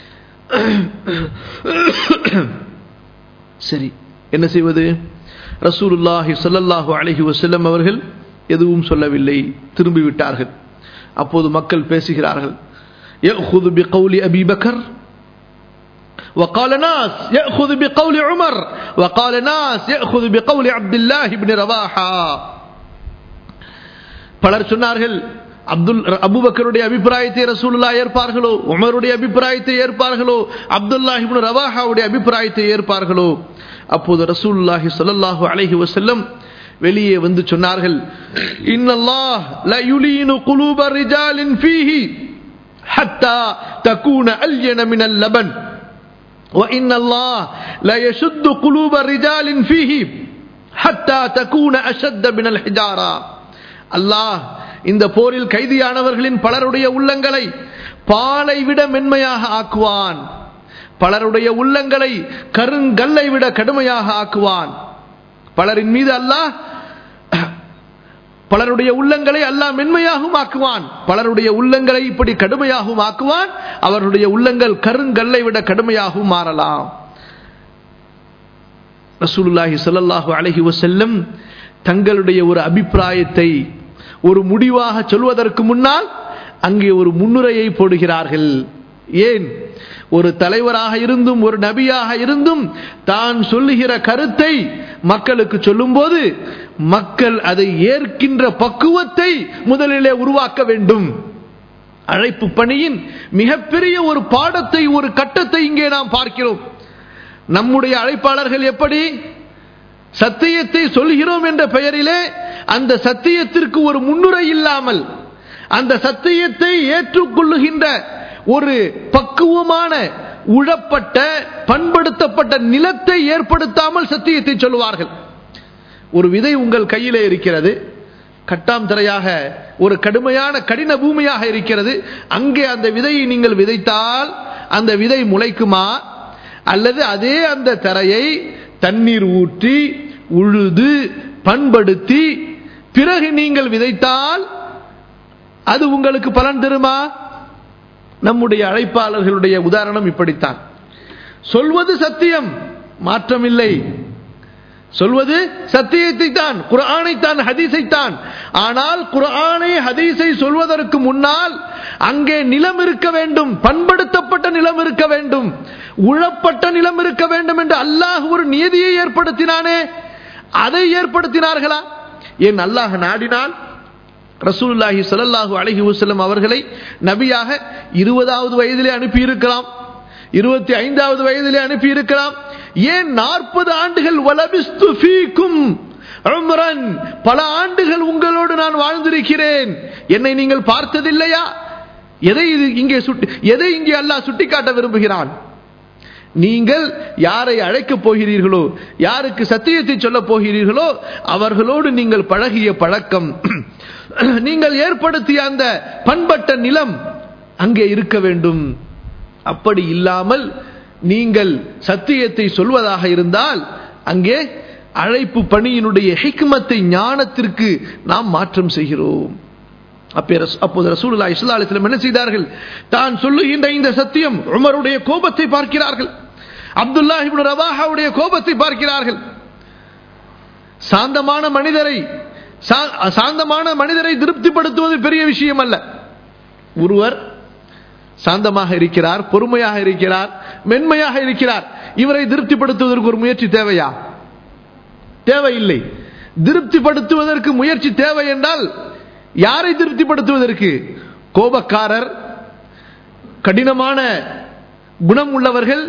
சரி என்ன செய்வது ரசூலுல்லாஹி ஸல்லல்லாஹு அலைஹி வஸல்லம் அவர்கள் எதுவும் சொல்லவில்லை திரும்பிவிட்டார்கள் அப்போது மக்கள் பேசுகிறார்கள் يأخذ بقول أبي بكر وقال ناس يأخذ بقول عمر وقال ناس يأخذ بقول عبد الله بن رواحة பலர் சொன்னார்கள் அப்துல் அபுபக்கருடைய அபிப்பிராயத்தை ரசூலுல்லா ஏற்பார்களோ உமருடைய அபிப்பிராயத்தை ஏற்பார்களோ அப்துல்லாஹி இப்னு ரவாஹாவுடைய அபிப்பிராயத்தை ஏற்பார்களோ அப்போது ரசூலுல்லாஹி ஸல்லல்லாஹு அலைஹி வஸல்லம் வெளியே வந்து சொன்னார்கள் இன்னல்லாஹ் லா யுலீனு குலூப ரிஜாலின் ஃபீஹி ஹத்தா தகூன அல்யன மினல் லபன் وإن الله لا يشد قلوب رجال فيه حتى تكون أشد من الحجارة அல்லாஹ் இந்த போரில் கைதியானவர்களின் பலருடைய உள்ளங்களை பாலை விட மென்மையாக ஆக்குவான் பலருடைய உள்ளங்களை கருங்கல்லை விட கடுமையாக ஆக்குவான் பலரின் மீது அல்லாஹ் பலருடைய உள்ளங்களை அல்லாஹ் மென்மையாகவும் ஆக்குவான் பலருடைய உள்ளங்களை இப்படி கடுமையாகவும் ஆக்குவான் அவருடைய உள்ளங்கள் கருங்கல்லை விட கடுமையாகவும் மாறலாம் ரசூலுல்லாஹி ஸல்லல்லாஹு அலைஹி வஸல்லம் தங்களுடைய ஒரு அபிப்பிராயத்தை ஒரு முடிவாக சொல்வதற்கு முன்னால் அங்கே ஒரு முன்னுரையை போடுகிறார்கள் ஏன் ஒரு தலைவராக இருந்தும் ஒரு நபியாக இருந்தும் தான் சொல்லுகிற கருத்தை மக்களுக்கு சொல்லும்போது மக்கள் அதை ஏற்கின்ற பக்குவத்தை முதலிலே உருவாக்க வேண்டும் அழைப்பு பணியின் மிகப்பெரிய ஒரு பாடத்தை ஒரு கட்டத்தை இங்கே நாம் பார்க்கிறோம் நம்முடைய அழைப்பாளர்கள் எப்படி சத்தியத்தை சொல்கிறோம் என்ற பெயரிலே அந்த சத்தியத்திற்கு ஒரு முன்னுரை இல்லாமல் அந்த சத்தியத்தை ஏற்றுக்கொள்ளுகின்ற ஒரு பக்குவமான உழப்பட்ட பண்படுத்தப்பட்ட நிலத்தை ஏற்படுத்தாமல் சத்தியத்தை சொல்லுவார்கள் ஒரு விதை உங்கள் கையிலே இருக்கிறது கட்டாம் தரையாக ஒரு கடுமையான கடின பூமியாக இருக்கிறது அங்கே அந்த விதையை நீங்கள் விதைத்தால் அந்த விதை முளைக்குமா அல்லது அதே அந்த தரையை தண்ணீர் ஊற்றி உழுது பண்படுத்தி பிறகு நீங்கள் விதைத்தால் அது உங்களுக்கு பலன் தருமா நம்முடைய அழைப்பாளர்களுடைய உதாரணம் இப்படித்தான் சொல்வது சத்தியம் மாற்றமில்லை சொல்வது சத்தியத்தை தான் குரானை தான் ஹதீஸை தான் ஆனால் குரானை ஹதீஸை சொல்வதற்கு முன்னால் அங்கே நிலம் இருக்க வேண்டும் பண்படுத்தப்பட்ட நிலம் இருக்க வேண்டும் உழப்பட்ட நிலம் இருக்க வேண்டும் என்று அல்லாஹ் ஒரு நியதியை ஏற்படுத்தினானே அதை ஏற்படுத்தினார்களா ஏன் அல்லாஹ் நாடினால் ரசூலுல்லாஹி ஸல்லல்லாஹு அலைஹி வஸல்லம் அவர்களை நபியாக இருபதாவது வயதிலே அனுப்பி இருக்கலாம் இருபத்தி ஐந்தாவது வயதிலே அனுப்பி இருக்கலாம் ஏன் நாற்பது ஆண்டுகள் வலபிஸ்து ஃபீக்கும் உம்ரன் பல ஆண்டுகள் உங்களோடு நான் வாழ்ந்திருக்கிறேன் என்னை நீங்கள் பார்த்ததில்லையா எதை இது இங்கே சுட்டி எதை இங்கே அல்லாஹ் சுட்டிக்காட்ட விரும்புகிறான் நீங்கள் யாரை அழைக்கப் போகிறீர்களோ யாருக்கு சத்தியத்தை சொல்ல போகிறீர்களோ அவர்களோடு நீங்கள் பழகிய பழக்கம் நீங்கள் ஏற்படுத்திய அந்த பண்பட்ட நிலம் அங்கே இருக்க வேண்டும் அப்படி இல்லாமல் நீங்கள் சத்தியத்தை சொல்வதாக இருந்தால் அங்கே அழைப்பு பணியினுடைய ஹிக்மத்தை ஞானத்திற்கு நாம் மாற்றம் செய்கிறோம் அப்போது ரசூலுல்லா இஸ்லா அலிஸ்லம் என்ன செய்தார்கள் தான் சொல்லுகின்ற இந்த சத்தியம் உமருடைய கோபத்தை பார்க்கிறார்கள் அப்துல்லா இப்னு ரவாஹாவுடைய கோபத்தை பார்க்கிறார்கள் சாந்தமான மனிதரை சாந்தமான மனிதரை திருப்திப்படுத்துவது பெரிய விஷயம் அல்ல ஒருவர் சாந்தமாக இருக்கிறார் பொறுமையாக இருக்கிறார் மென்மையாக இருக்கிறார் இவரை திருப்திப்படுத்துவதற்கு ஒரு முயற்சி தேவையா தேவையில்லை திருப்திப்படுத்துவதற்கு முயற்சி தேவை என்றால் யாரை திருப்திப்படுத்துவதற்கு கோபக்காரர் கடினமான குணம் உள்ளவர்கள்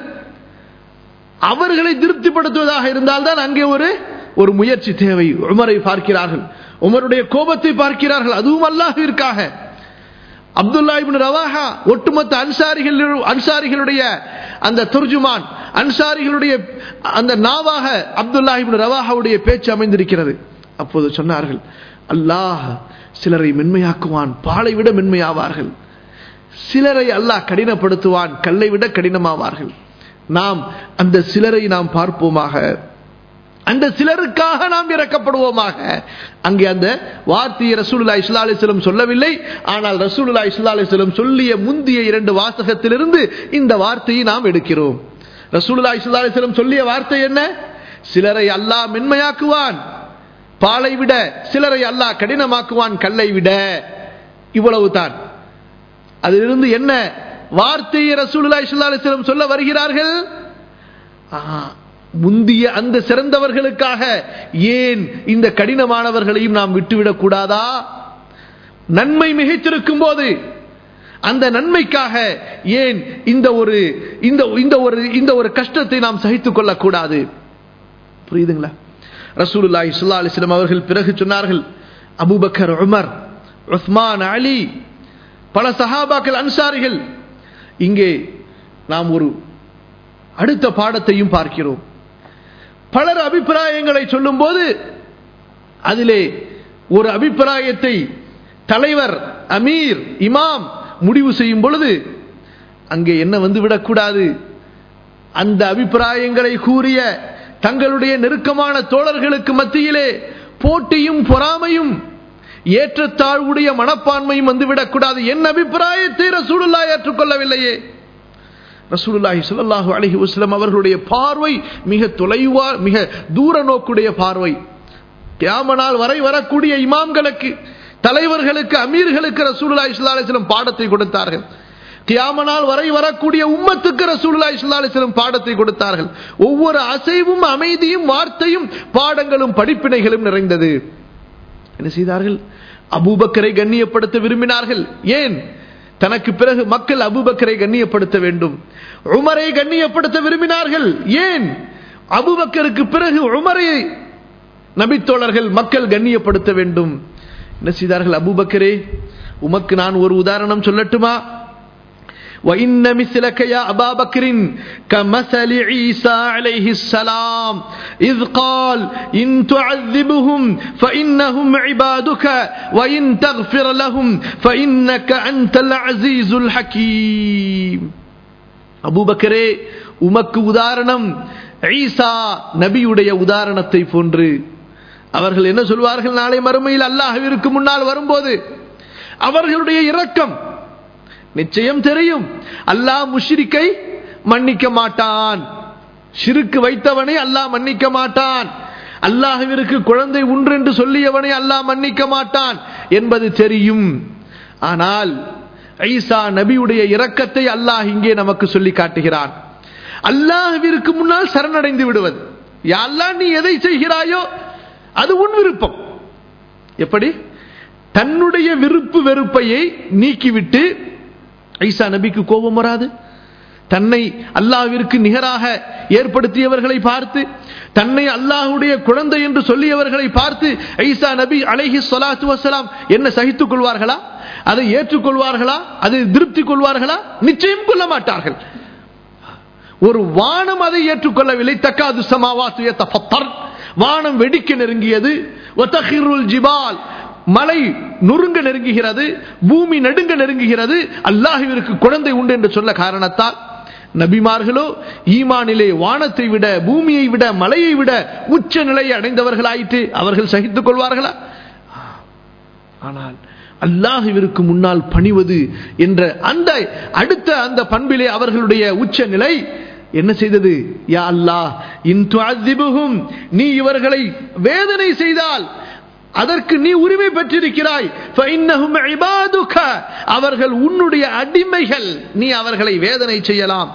அவர்களை திருப்திப்படுத்துவதாக இருந்தால்தான் அங்கே ஒரு ஒரு முயற்சி தேவை உமரை பார்க்கிறார்கள் உமருடைய கோபத்தை பார்க்கிறார்கள் அதுவும் அல்லாஹிற்காக அப்துல்லா இபின் ரவாஹா ஒட்டுமொத்த அன்சாரிகள் அன்சாரிகளுடைய அந்த துர்ஜுமான் அன்சாரிகளுடைய அந்த நாவாக அப்துல்லா இபின் ரவாஹாவுடைய பேச்சு அமைந்திருக்கிறது அப்போது சொன்னார்கள் அல்லாஹ் சிலரை மென்மையாக்குவான் பாலை விட மென்மையாவார்கள் சிலரை அல்லாஹ் கடினப்படுத்துவான் கல்லை விட கடினமாவார்கள் நாம் அந்த சிலரை நாம் பார்ப்போமாக அந்த சிலருக்காக நாம் இறக்கப்படுவோமாக அங்கே அந்த வார்த்தையை ரசூலுல்லா இஸ்லா அலிஸ்லம் சொல்லவில்லை ஆனால் ரசூலுல்லா இஸ்லா அலிஸ்லம் சொல்லிய முந்திய இரண்டு வாசகத்திலிருந்து இந்த வார்த்தையை நாம் எடுக்கிறோம் ரசூலுல்லா இஸ்லா அலிஸ்லம் சொல்லிய வார்த்தை என்ன சிலரை அல்லாஹ் மென்மையாக்குவான் பாலை விட சிலரை அல்லாஹ் கடினமாக்குவான் கல்லை விட இவ்வளவு தான் அதிலிருந்து என்ன வார்த்தையை ரசூலுல்லா இஸ்லா அலிஸ்லம் சொல்ல வருகிறார்கள் முந்திய அந்த சிறந்தவர்களுக்காக ஏன் இந்த கடினமானவர்களையும் நாம் விட்டுவிடக் கூடாதா நன்மை மிகைத்திருக்கும் போது அந்த நன்மைக்காக ஏன் இந்த ஒரு இந்த இந்த ஒரு இந்த ஒரு கஷ்டத்தை நாம் சகித்துக் கொள்ளக்கூடாது புரியுதுங்களா ரசூலுல்லாஹி ஸல்லல்லாஹு அலைஹி வஸல்லம் அவர்கள் பிறகு சொன்னார்கள் அபூபக்கர் உமர் உஸ்மான் அலி பல சஹாபாக்கள் அன்சாரிகள் இங்கே நாம் ஒரு அடுத்த பாடத்தையும் பார்க்கிறோம் பலர் அபிப்பிராயங்களை சொல்லும் போது அதிலே ஒரு அபிப்பிராயத்தை தலைவர் அமீர் இமாம் முடிவு செய்யும் பொழுது அங்கே என்ன வந்து விடக்கூடாது அந்த அபிப்பிராயங்களை கூறிய தங்களுடைய நெருக்கமான தோழர்களுக்கு மத்தியிலே போட்டியும் பொறாமையும் ஏற்றத்தாழ்வுடைய மனப்பான்மையும் வந்துவிடக்கூடாது என் அபிப்பிராயத்தை ரசூலுல்லா ஏற்றுக்கொள்ளவில்லையே ரசூலுல்லாஹி ஸல்லல்லாஹு அலைஹி வஸல்லம் அவர்களுடைய பார்வை மிக தொலைவா மிக தூர நோக்குடைய பார்வை கியாமனால் வரை வரக்கூடிய இமாம்களுக்கு தலைவர்களுக்கு அமீர்களுக்கு ரசூலுல்லாஹி ஸல்லல்லாஹு அலைஹி வஸல்லம் பாடத்தை கொடுத்தார்கள் கியாமனால் வரை வரக்கூடிய உம்மத்துக்கு ரசூலுல்லாஹி ஸல்லல்லாஹு அலைஹி வஸல்லம் பாடத்தை கொடுத்தார்கள் ஒவ்வொரு அசைவும் அமைதியும் வார்த்தையும் பாடங்களும் படிப்பினைகளும் நிறைந்தது என்ன செய்தார்கள் அபூபக்கரை கண்ணியப்படுத்த விரும்பினார்கள் ஏன் தனக்கு பிறகு மக்கள் அபுபக்கரை கண்ணியப்படுத்த வேண்டும் உமரை கண்ணியப்படுத்த விரும்பினார்கள் ஏன் அபுபக்கருக்கு பிறகு உமரை நபித்தோழர்கள் மக்கள் கண்ணியப்படுத்த வேண்டும் என்ன செய்தார்கள் அபுபக்கரே உமக்கு நான் ஒரு உதாரணம் சொல்லட்டுமா وإن مثلك يا أبا بكر كمثل عيسى عليه السلام إذ قال إن تعذبهم فإنهم عبادك وإن تغفر لهم فإنك أنت العزيز الحكيم أبو بكر உமக்கு உதாரணம் ஈசா நபியுடைய உதாரணத்தை போன்று அவர்கள் என்ன சொல்வார்கள் நாளை மறுமையில் அல்லாஹ்விற்கு முன்னால் வரும்போது அவர்களுடைய இரக்கம் நிச்சயம் தெரியும் அல்லாஹ் முஷ்ரிக்கை மன்னிக்க மாட்டான் சிறுக்கு வைத்தவனை அல்லாஹ் மன்னிக்க மாட்டான் அல்லாஹுவிற்கு குழந்தை உண்டு என்று சொல்லியவனை அல்லாஹ் மன்னிக்க மாட்டான் என்பது தெரியும் ஆனால் ஐசா நபியுடைய இரக்கத்தை அல்லாஹ் இங்கே நமக்கு சொல்லி காட்டுகிறான் அல்லாஹுவிற்கு முன்னால் சரணடைந்து விடுவது யாரெல்லாம் நீ எதை செய்கிறாயோ அது உன் விருப்பம் எப்படி தன்னுடைய விருப்பு வெறுப்பையை நீக்கிவிட்டு ஐசா நபிக்கு கோபம் வராது தன்னை அல்லாஹ்விற்கு நிகராக ஏற்படுத்தியவர்களை பார்த்து தன்னை அல்லாஹுடைய குழந்தை என்று சொல்லியவர்களை பார்த்து ஐசா நபி அலைஹி சொலாத்து வசலாம் என்ன சகித்துக் கொள்வார்களா அதை ஏற்றுக்கொள்வார்களா அதை திருப்தி கொள்வார்களா நிச்சயம் கொள்ள மாட்டார்கள் ஒரு வானம் அதை ஏற்றுக்கொள்ளவில்லை தக்காது சமாவாத்து வானம் வெடிக்க நெருங்கியது ஜிபால் மலை நொறுங்க நெருங்குகிறது பூமி நடுங்க நெருங்குகிறது அல்லாஹுவிற்கு குழந்தை உண்டு என்று சொல்ல காரணத்தால் நபிமார்களோ ஈமானிலே வானத்தை விட பூமியை விட மலையை விட உச்ச நிலையை அடைந்தவர்களாயிற்று அவர்கள் சகித்துக் கொள்வார்களா ஆனால் அல்லாஹுவிற்கு முன்னால் பணிவது என்ற அந்த அடுத்த அந்த பண்பிலே அவர்களுடைய உச்ச நிலை என்ன செய்தது யா அல்லாஹ் இன் நீ இவர்களை வேதனை செய்தால் அதற்கு நீ உரிமை பெற்றிருக்கிறாய் அவர்கள் உன்னுடைய அடிமைகள் நீ அவர்களை வேதனை செய்யலாம்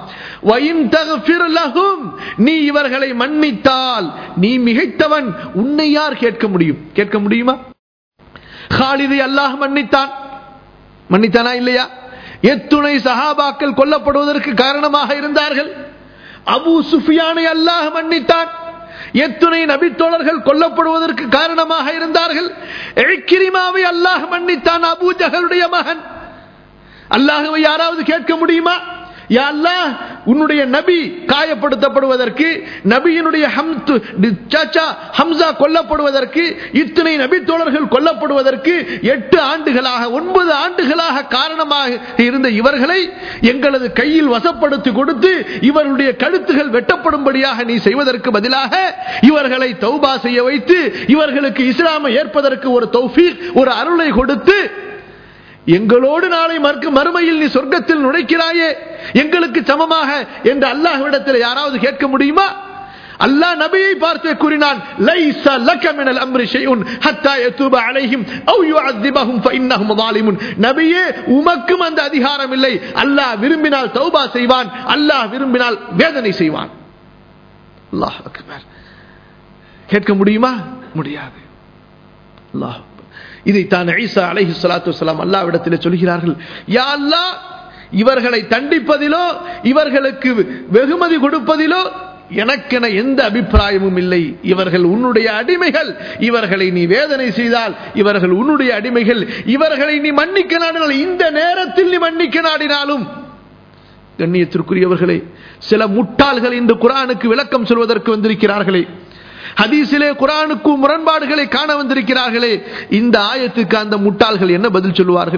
நீ இவர்களை மன்னித்தால் நீ மிகைத்தவன் உன்னை யார் கேட்க முடியும் கேட்க முடியுமா ஹாலிதை அல்லாஹ் மன்னித்தான் மன்னித்தானா இல்லையா எத்துணை சஹாபாக்கள் கொல்லப்படுவதற்கு காரணமாக இருந்தார்கள் அபு சுஃபியானை அல்லாஹ் மன்னித்தான் எத்துணை நபித்தோழர்கள் கொல்லப்படுவதற்கு காரணமாக இருந்தார்கள் கிரிமாவை அல்லாஹ் மன்னித்தான் அபூஜகளுடைய மகன் அல்லாஹுவை யாராவது கேட்க முடியுமா யா அல்லாஹ் உன்னுடைய நபி காயப்படுத்தப்படுவதற்கு நபியினுடைய ஹம்து சாச்சா ஹம்சா கொல்லப்படுவதற்கு இத்தனை நபி தோழர்கள் கொல்லப்படுவதற்கு எட்டு ஆண்டுகளாக ஒன்பது ஆண்டுகளாக காரணமாக இருந்த இவர்களை எங்களது கையில் வசப்படுத்தி கொடுத்து இவர்களுடைய கழுத்துகள் வெட்டப்படும்படியாக நீ செய்வதற்கு பதிலாக இவர்களை தௌபா செய்ய வைத்து இவர்களுக்கு இஸ்லாமை ஏற்பதற்கு ஒரு தௌஃபீக் ஒரு அருளை கொடுத்து எங்களோடு நாளை மறுக்கு மறுமையில் நீ சொர்க்கத்தில் நுழைக்கிறாயே எங்களுக்கு சமமாக என்று அல்லாஹ்விடத்தில் யாராவது கேட்க முடியுமா அல்லாஹ் நபியை பார்த்து கூறினான் லைஸ லக மினல் அம்ரி ஷைஉன் ஹத்தா யதூப அலைஹிம் அவ் யுஅذிபஹும் ஃபஇன்னஹும் ظالمون நபியே உமக்கும் அந்த அதிகாரம் இல்லை அல்லாஹ் விரும்பினால் தௌபா செய்வான் அல்லாஹ் விரும்பினால் வேதனை செய்வான் அல்லாஹ் அக்பர் கேட்க முடியுமா முடியாது அல்லாஹ் இதைத்தான் ஈசா அலைஹி ஸலாத்து வஸலாம் அல்லாஹ்விடத்தில் சொல்கிறார்கள் யா அல்லாஹ் இவர்களை தண்டிப்பதிலோ இவர்களுக்கு வெகுமதி கொடுப்பதிலோ எனக்கென எந்த அபிப்பிராயமும் இல்லை இவர்கள் உன்னுடைய அடிமைகள் இவர்களை நீ வேதனை செய்தால் இவர்கள் உன்னுடைய அடிமைகள் இவர்களை நீ மன்னிக்க நாடினால் இந்த நேரத்தில் நீ மன்னிக்க நாடினாலும் கண்ணியத்திற்குரியவர்களே சில முட்டாள்கள் இந்த குரானுக்கு விளக்கம் சொல்வதற்கு வந்திருக்கிறார்களே ஹதீஸிலே குரானுக்கு முரண்பாடுகளை காண வந்திருக்கிறார்களே இந்த ஆயத்துக்கு அந்த முட்டாள்கள் என்ன பதில் சொல்லுவார்கள்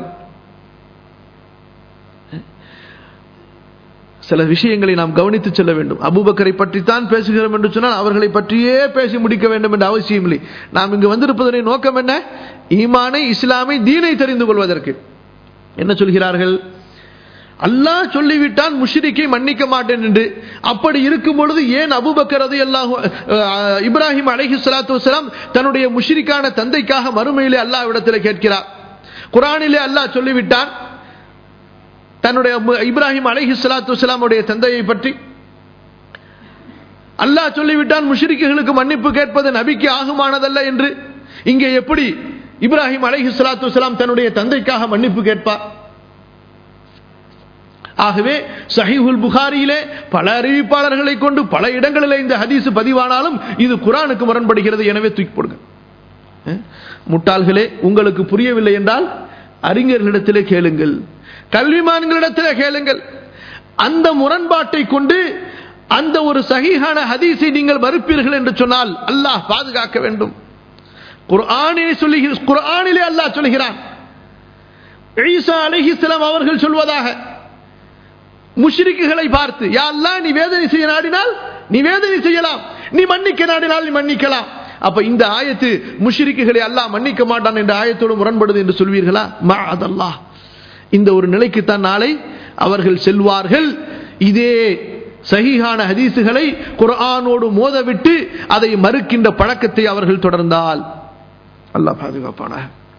சில விஷயங்களை நாம் கவனித்து செல்ல வேண்டும் அபூபக்கரை பற்றித்தான் பேசுகிறோம் என்று சொன்னால் அவர்களை பற்றியே பேசி முடிக்க வேண்டும் என்ற அவசியம் இல்லை நாம் இங்கு வந்திருப்பதனை நோக்கம் என்ன ஈமானை இஸ்லாமை தீனை தெரிந்து கொள்வதற்கு என்ன சொல்கிறார்கள் அல்லாஹ் சொல்லிவிட்டான் முஷ்ரிக்கை மன்னிக்க மாட்டேன் என்று அப்படி இருக்கும் பொழுது ஏன் அபுபக்கர் அது எல்லாம் இப்ராஹிம் அலஹி சலாத்து வலாம் தன்னுடைய முஷ்ரிக்கான தந்தைக்காக மறுமையிலே அல்லாஹ்விடத்தில் கேட்கிறார் குரானிலே அல்லாஹ் சொல்லிவிட்டான் தன்னுடைய இப்ராஹிம் அலஹி சலாத்து வலாமுடைய தந்தையை பற்றி அல்லாஹ் சொல்லிவிட்டான் முஷ்ரிக்குகளுக்கு மன்னிப்பு கேட்பது நபிக்கு ஆகுமானதல்ல என்று இங்கே எப்படி இப்ராஹிம் அலஹி சலாத்து வலாம் தன்னுடைய தந்தைக்காக மன்னிப்பு கேட்பார் ஆகவே சஹிஹுல் புகாரியிலே பல அறிவிப்பாளர்களை கொண்டு பல இடங்களில் இந்த ஹதீஸ் பதிவானாலும் இது குரானுக்கு முரண்படுகிறது எனவே தூக்கி போடுங்க முட்டாள்களே உங்களுக்கு புரியவில்லை என்றால் அறிஞர்களிடத்திலே கேளுங்கள் கல்விமான்களிடத்திலே கேளுங்கள் அந்த முரண்பாட்டை கொண்டு அந்த ஒரு சகிஹான ஹதீஸை நீங்கள் மறுப்பீர்கள் என்று சொன்னால் அல்லாஹ் பாதுகாக்க வேண்டும் குர்ஆனிலே சொல்லி குர்ஆனிலே அல்லாஹ் சொல்கிறான் ஈசா அலைஹிஸ்ஸலாம் அவர்கள் சொல்வதாக முஷ்ரிக்குகளை பார்த்து யா அல்லாஹ் நீ வேதனை செய்ய நாடினால் நீ வேதனை செய்யலாம் நீ மன்னிக்க நாடினால் நீ மன்னிக்கலாம் அப்ப இந்த ஆயத்து முஷ்ரிக்குகளை அல்லாஹ் மன்னிக்க மாட்டான் என்ற ஆயத்தோடு முரண்படுது என்று சொல்வீர்களா மா அதல்லாஹ் இந்த ஒரு நிலைக்குத்தான் நாளை அவர்கள் செல்வார்கள் இதே சஹீஹான ஹதீசுகளை குர்ஆனோடு மோதவிட்டு அதை மறுக்கின்ற பழக்கத்தை அவர்கள் தொடர்ந்தால் அல்லாஹ் பாதுகாப்பான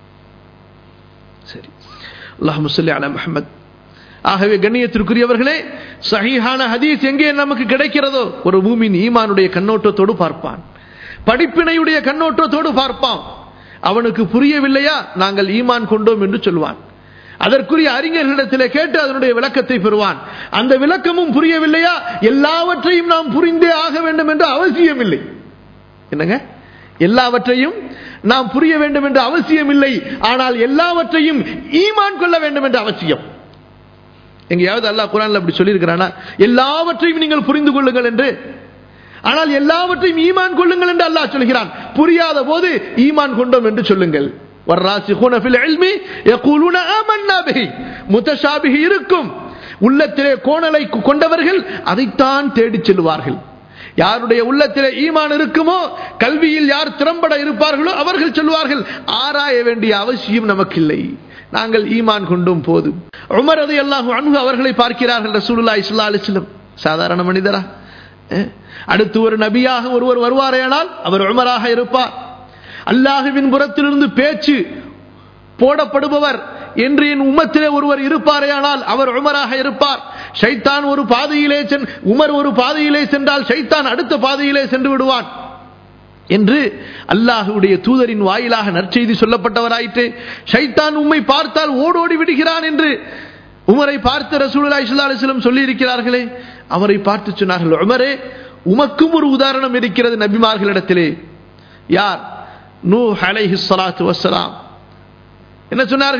சரி அல்லாஹ் முசல்லி அலா முஹம்மத் ஆகவே கண்ணியத்திற்குரியவர்களே சஹீஹான ஹதீஸ் எங்கே நமக்கு கிடைக்கிறதோ ஒரு பூமியின் ஈமானுடைய கண்ணோட்டத்தோடு பார்ப்பான் படிப்பினையுடைய கண்ணோட்டத்தோடு பார்ப்பான் அவனுக்கு புரியவில்லையா நாங்கள் ஈமான் கொண்டோம் என்று சொல்வான் அதற்குரிய அறிஞர்களிடத்திலே கேட்டு அதனுடைய விளக்கத்தை பெறுவான் அந்த விளக்கமும் புரியவில்லையா எல்லாவற்றையும் நாம் புரிந்தே ஆக வேண்டும் என்று அவசியம் இல்லை என்னங்க எல்லாவற்றையும் நாம் புரிய வேண்டும் என்று அவசியம் இல்லை ஆனால் எல்லாவற்றையும் ஈமான் கொள்ள வேண்டும் என்று அவசியம் எங்கேயாவது அல்லாஹ் குரான்ல அப்படி சொல்லியிருக்கிறானா எல்லாவற்றையும் நீங்கள் புரிந்து கொள்ளுங்கள் என்று ஆனால் எல்லாவற்றையும் ஈமான் கொள்ளுங்கள் என்று அல்லாஹ் சொல்கிறான் புரியாத போது ஈமான் கொண்டோம் என்று சொல்லுங்கள் والراسخون في العلم يقولون آمنا به متشابه இருக்கும் உள்ளத்திலே கோணலை கொண்டவர்கள் அதைத்தான் தேடிச் செல்வார்கள் யாருடைய உள்ளத்திலே ஈமான் இருக்குமோ கல்வியில் யார் திறம்பட இருப்பார்களோ அவர்கள் சொல்வார்கள் ஆராய வேண்டிய அவசியம் நமக்கு இல்லை நாங்கள் ஈமான் கொண்டும் போதும் உமர் அது அல்லாஹு அன்பு அவர்களை பார்க்கிறார்கள் ரசூலுல்லா இஸ்லா அலிஸ்லம் சாதாரண மனிதரா அடுத்து ஒரு நபியாக ஒருவர் வருவாரேனால் அவர் உமராக இருப்பார் அல்லாஹுவின் புறத்திலிருந்து பேச்சு போடப்படுபவர் என்று என் உம்மத்திலே ஒருவர் இருப்பாரேயானால் அவர் உமராக இருப்பார் ஷைத்தான் ஒரு பாதையிலே சென் உமர் ஒரு பாதையிலே சென்றால் ஷைத்தான் அடுத்த பாதையிலே சென்று விடுவான் என்று அல்லாஹுடைய தூதரின் வாயிலாக நற்செய்தி சொல்லப்பட்டவராயிற்று ஷைத்தான் உம்மை பார்த்தால் ஓடோடி விடுகிறான் என்று உமரை பார்த்து ரசூலுல்லாஹி ஸல்லல்லாஹு அலைஹி வஸல்லம் சொல்லி இருக்கிறார்களே அவரை பார்த்து சொன்னார்கள் உமரே உமக்கும் ஒரு உதாரணம் இருக்கிறது நபிமார்களிடத்திலே யார் நூ அலைஹி ஸலாத்து வஸ்ஸலாம் என்ன சொன்னார்கள்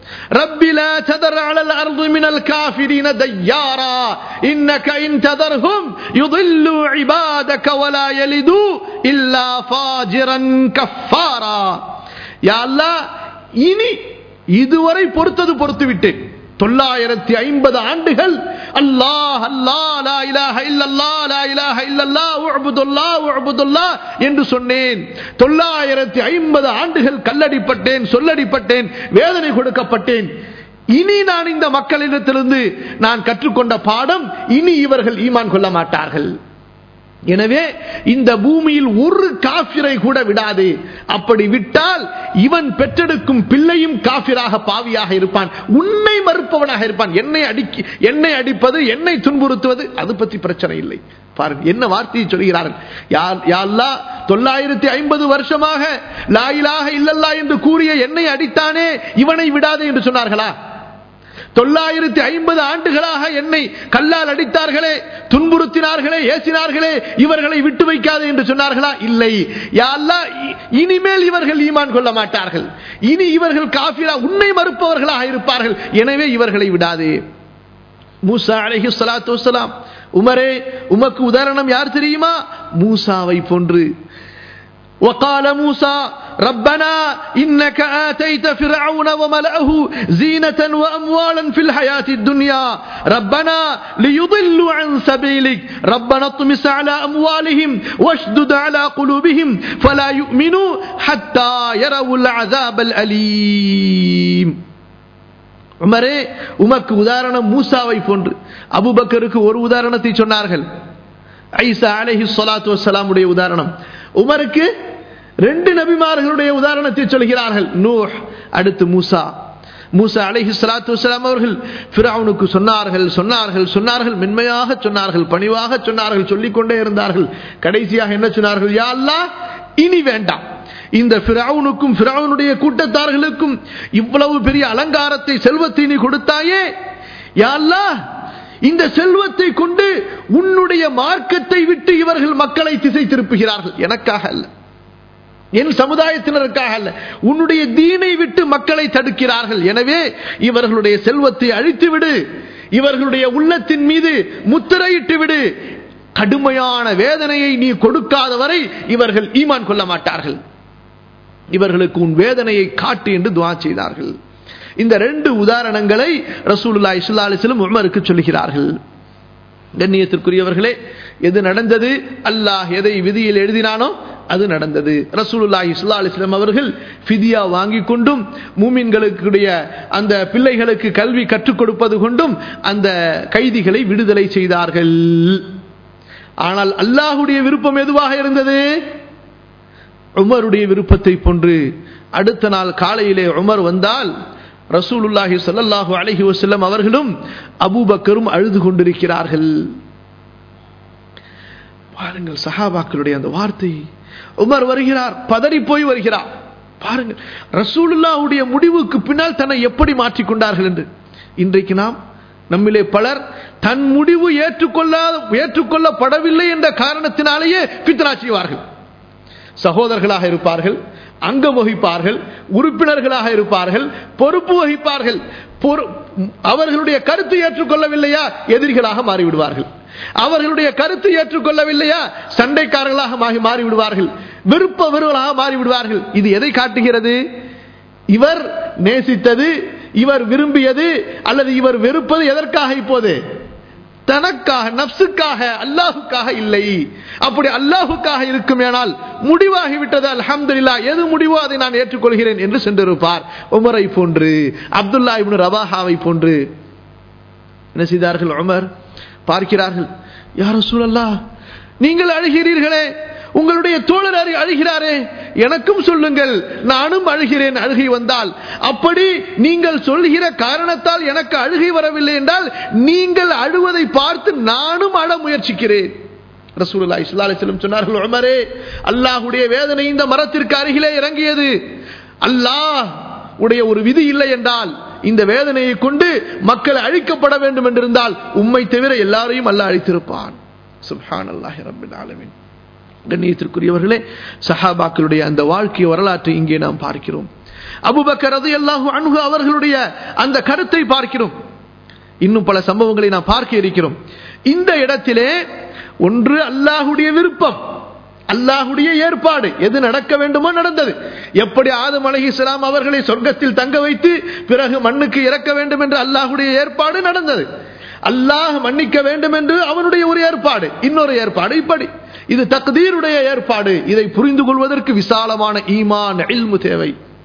رب لا تذر على الأرض من الكافرين ديارا إنك إن تذرهم يضلوا عبادك ولا يلدوا إلا فاجرا كفارا يا الله இனி இதுவரை பொறுத்தது பொறுத்து விட்டேன் தொள்ளாயிரத்தி ஐம்பது ஆண்டுகள் அல்லாஹ் அல்லாஹ் லா இலாஹ இல்லல்லாஹ் லா இலாஹ இல்லல்லாஹ் உஅ்புதுல்லாஹ் உஅ்புதுல்லாஹ் என்று சொன்னேன் தொள்ளாயிரத்தி ஐம்பது ஆண்டுகள் கல்லடிப்பட்டேன் சொல்லடிப்பட்டேன் வேதனை கொடுக்கப்பட்டேன் இனி நான் இந்த மக்களிடத்திலிருந்து நான் கற்றுக்கொண்ட பாடம் இனி இவர்கள் ஈமான் கொள்ள மாட்டார்கள் எனவே இந்த பூமியில் ஒரு காபிரை கூட விடாது அப்படி விட்டால் இவன் பெற்றெடுக்கும் பிள்ளையும் காபிராக பாவியாக இருப்பான் உன்னை மறுப்பவனாக இருப்பான் என்னை அடிக்க என்னை அடிப்பது என்னை துன்புறுத்துவது அது பற்றி பிரச்சனை இல்லை பாருங்க என்ன வார்த்தையை சொல்கிறார்கள் யாழ்லா தொள்ளாயிரத்தி ஐம்பது வருஷமாக லாயிலாக இல்லல்லா என்று கூறிய என்னை அடித்தானே இவனை விடாதே என்று சொன்னார்களா தொள்ளாயிரத்தி ஐம்பது ஆண்டுகளாக என்னை கல்லால் அடித்தார்களே துன்புறுத்தினார்களே ஏசினார்களே இவர்களை விட்டு வைக்காது என்று சொன்னார்களா இல்லை யாழ்லா இனிமேல் இவர்கள் ஈமான் கொள்ள மாட்டார்கள் இனி இவர்கள் காஃபிரா உன்னை மறுப்பவர்களாக இருப்பார்கள் எனவே இவர்களை விடாதே மூசா அலஹி சலாத்து வலாம் உமரே உமக்கு உதாரணம் யார் தெரியுமா மூசாவை போன்று وقال موسى ربنا إنك آتيت فرعون وملأه زينة وأموالا في الحياة الدنيا ربنا ليضلوا عن سبيلك ربنا اطمس على أموالهم واشدد على قلوبهم فلا يؤمنوا حتى يروا العذاب الأليم உமரே உமக்கு உதாரணம் மூசாவை போன்று அபுபக்கருக்கு ஒரு உதாரணத்தை சொன்னார்கள் ஐசா அலஹி சொலாத்து வசலாமுடைய உதாரணம் உமருக்கு ரெண்டு நபிமார்களுடைய உதாரணத்தை சொல்கிறார்கள் நூஹ் அடுத்து மூசா மூசா அலஹி சலாத்து வலாம் அவர்கள் ஃபிரவுனுக்கு சொன்னார்கள் சொன்னார்கள் சொன்னார்கள் மென்மையாக சொன்னார்கள் பணிவாக சொன்னார்கள் சொல்லிக்கொண்டே இருந்தார்கள் கடைசியாக என்ன சொன்னார்கள் யா அல்லாஹ் இனி வேண்டாம் இந்த ஃபிரவுனுக்கும் ஃபிரவுனுடைய கூட்டத்தார்களுக்கும் இவ்வளவு பெரிய அலங்காரத்தை செல்வத்தை நீ கொடுத்தாயே யா அல்லாஹ் இந்த செல்வத்தை கொண்டு உன்னுடைய மார்க்கத்தை விட்டு இவர்கள் மக்களை திசை திருப்புகிறார்கள் எனக்காக அல்ல என் சமுதாயத்தினருக்காக அல்ல உன்னுடைய தீனை விட்டு மக்களை தடுக்கிறார்கள் எனவே இவர்களுடைய செல்வத்தை அழித்து விடு இவர்களுடைய உள்ளத்தின் மீது முத்திரையிட்டு விடு கடுமையான வேதனையை நீ கொடுக்காத வரை இவர்கள் ஈமான் கொள்ள மாட்டார்கள் இவர்களுக்கு உன் வேதனையை காட்டு என்று துவா செய்தார்கள் இந்த ரெண்டு உதாரணங்களை ரசூலுல்லா இஸ்லா அலிஸ்லம் உமருக்கு சொல்லுகிறார்கள் கண்ணியத்திற்குரியவர்களே எது நடந்தது அல்லாஹ் எதை விதியில் எழுதினானோ அது நடந்தது ரசூலுல்லா இஸ்லா அலிஸ்லாம் அவர்கள் ஃபிதியா வாங்கி கொண்டும் மூமின்களுடைய அந்த பிள்ளைகளுக்கு கல்வி கற்றுக் கொடுப்பது கொண்டும் அந்த கைதிகளை விடுதலை செய்தார்கள் ஆனால் அல்லாஹுடைய விருப்பம் எதுவாக இருந்தது உமருடைய விருப்பத்தை போன்று அடுத்த நாள் காலையிலே உமர் வந்தால் ரசூலுல்லாஹி சல்லாஹூ அலஹி வசல்லம் அவர்களும் அபூபக்கரும் அழுது கொண்டிருக்கிறார்கள் பாருங்கள் சஹாபாக்களுடைய அந்த வார்த்தை உமர் வருகிறார் பதறி போய் வருகிறார் பாருங்கள் ரசூலுல்லாவுடைய முடிவுக்கு பின்னால் தன்னை எப்படி மாற்றிக்கொண்டார்கள் என்று இன்றைக்கு நாம் நம்மிலே பலர் தன் முடிவு ஏற்றுக்கொள்ளாத ஏற்றுக்கொள்ளப்படவில்லை என்ற காரணத்தினாலேயே பித்னா செய்வார்கள் சகோதரர்களாக இருப்பார்கள் அங்கம் வகிப்பார்கள் உறுப்பினர்களாக இருப்பார்கள் பொறுப்பு வகிப்பார்கள் அவர்களுடைய கருத்து ஏற்றுக்கொள்ளவில்லையா எதிரிகளாக மாறிவிடுவார்கள் அவர்களுடைய கருத்து ஏற்றுக்கொள்ளவில்லையா சண்டைக்காரர்களாக மாறிவிடுவார்கள் விருப்ப விருவலாக மாறிவிடுவார்கள் இது எதை காட்டுகிறது இவர் நேசித்தது இவர் விரும்பியது அல்லது இவர் வெறுப்பது எதற்காக இப்போது தனக்காக நப்சுக்காக அல்லாஹுக்காக இல்லை அப்படி அல்லாஹுக்காக இருக்குமேனால் முடிவாகிவிட்டது அல்ஹம்துல்லா எது முடிவோ அதை நான் ஏற்றுக்கொள்கிறேன் என்று சென்றிருப்பார் உமரை போன்று அப்துல்லா இப்னு ரவாஹாவை போன்று என்ன செய்தார்கள் உமர் பார்க்கிறார்கள் யார சூழல்லா நீங்கள் அழுகிறீர்களே உங்களுடைய தோழர் அறி அழுகிறாரே எனக்கும் சொல்லுங்கள் நானும் அழுகிறேன் அழுகை வந்தால் அப்படி நீங்கள் சொல்கிற காரணத்தால் எனக்கு அழுகை வரவில்லை என்றால் நீங்கள் அழுவதை பார்த்து நானும் அழ முயற்சிக்கிறேன் ரசூலுல்லா இஸ்லாலிஸ்லம் சொன்னார்கள் உமரே அல்லாஹுடைய வேதனை இந்த மரத்திற்கு அருகிலே இறங்கியது அல்லாஹ் உடைய ஒரு விதி இல்லை என்றால் இந்த வேதனையை கொண்டு மக்கள் அழிக்கப்பட வேண்டும் என்றிருந்தால் உம்மை தவிர எல்லாரையும் அல்ல அழித்திருப்பான் சுல்ஹான் அல்லாஹி ரபின் ஆலமின் கண்ணியத்திற்குரியவர்களே சஹாபாக்களுடைய அந்த வாழ்க்கை வரலாற்றை இங்கே நாம் பார்க்கிறோம் அபுபக்கர் ரதி அல்லாஹு அன்ஹு அவர்களுடைய அந்த கருத்தை பார்க்கிறோம் இன்னும் பல சம்பவங்களை நாம் பார்க்க இருக்கிறோம் இந்த இடத்திலே ஒன்று அல்லாஹுடைய விருப்பம் அல்லாஹுடைய ஏற்பாடு எது நடக்க வேண்டுமோ நடந்தது எப்படி ஆதம் அலைஹிஸ்ஸலாம் அவர்களை சொர்க்கத்தில் தங்க வைத்து பிறகு மண்ணுக்கு இறக்க வேண்டும் என்று அல்லாஹுடைய ஏற்பாடு நடந்தது அல்லாஹ் மன்னிக்க வேண்டும் என்று அவனுடைய ஒரு ஏற்பாடு இன்னொரு ஏற்பாடு இப்படி இது தக்தீருடைய ஏற்பாடு இதை புரிந்து கொள்வதற்கு விசாலமான ஈமான் இல்மு தேவை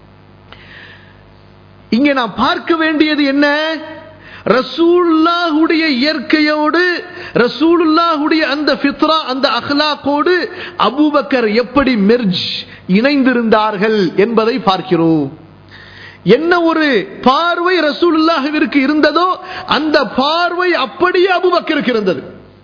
இங்கே நாம் பார்க்க வேண்டியது என்ன ரசூலுல்லாஹுடைய இயற்கையோடு ரசூலுல்லாஹுடைய அந்த ஃபித்ரா அந்த அஹ்லாக்கோடு அபூபக்கர் எப்படி மெர்ஜ் இணைந்திருந்தார்கள் என்பதை பார்க்கிறோம் என்ன ஒரு பார்வை ரசூலுல்லாஹிற்கு இருந்ததோ அந்த பார்வை அப்படியே அபூபக்கருக்கு இருந்தது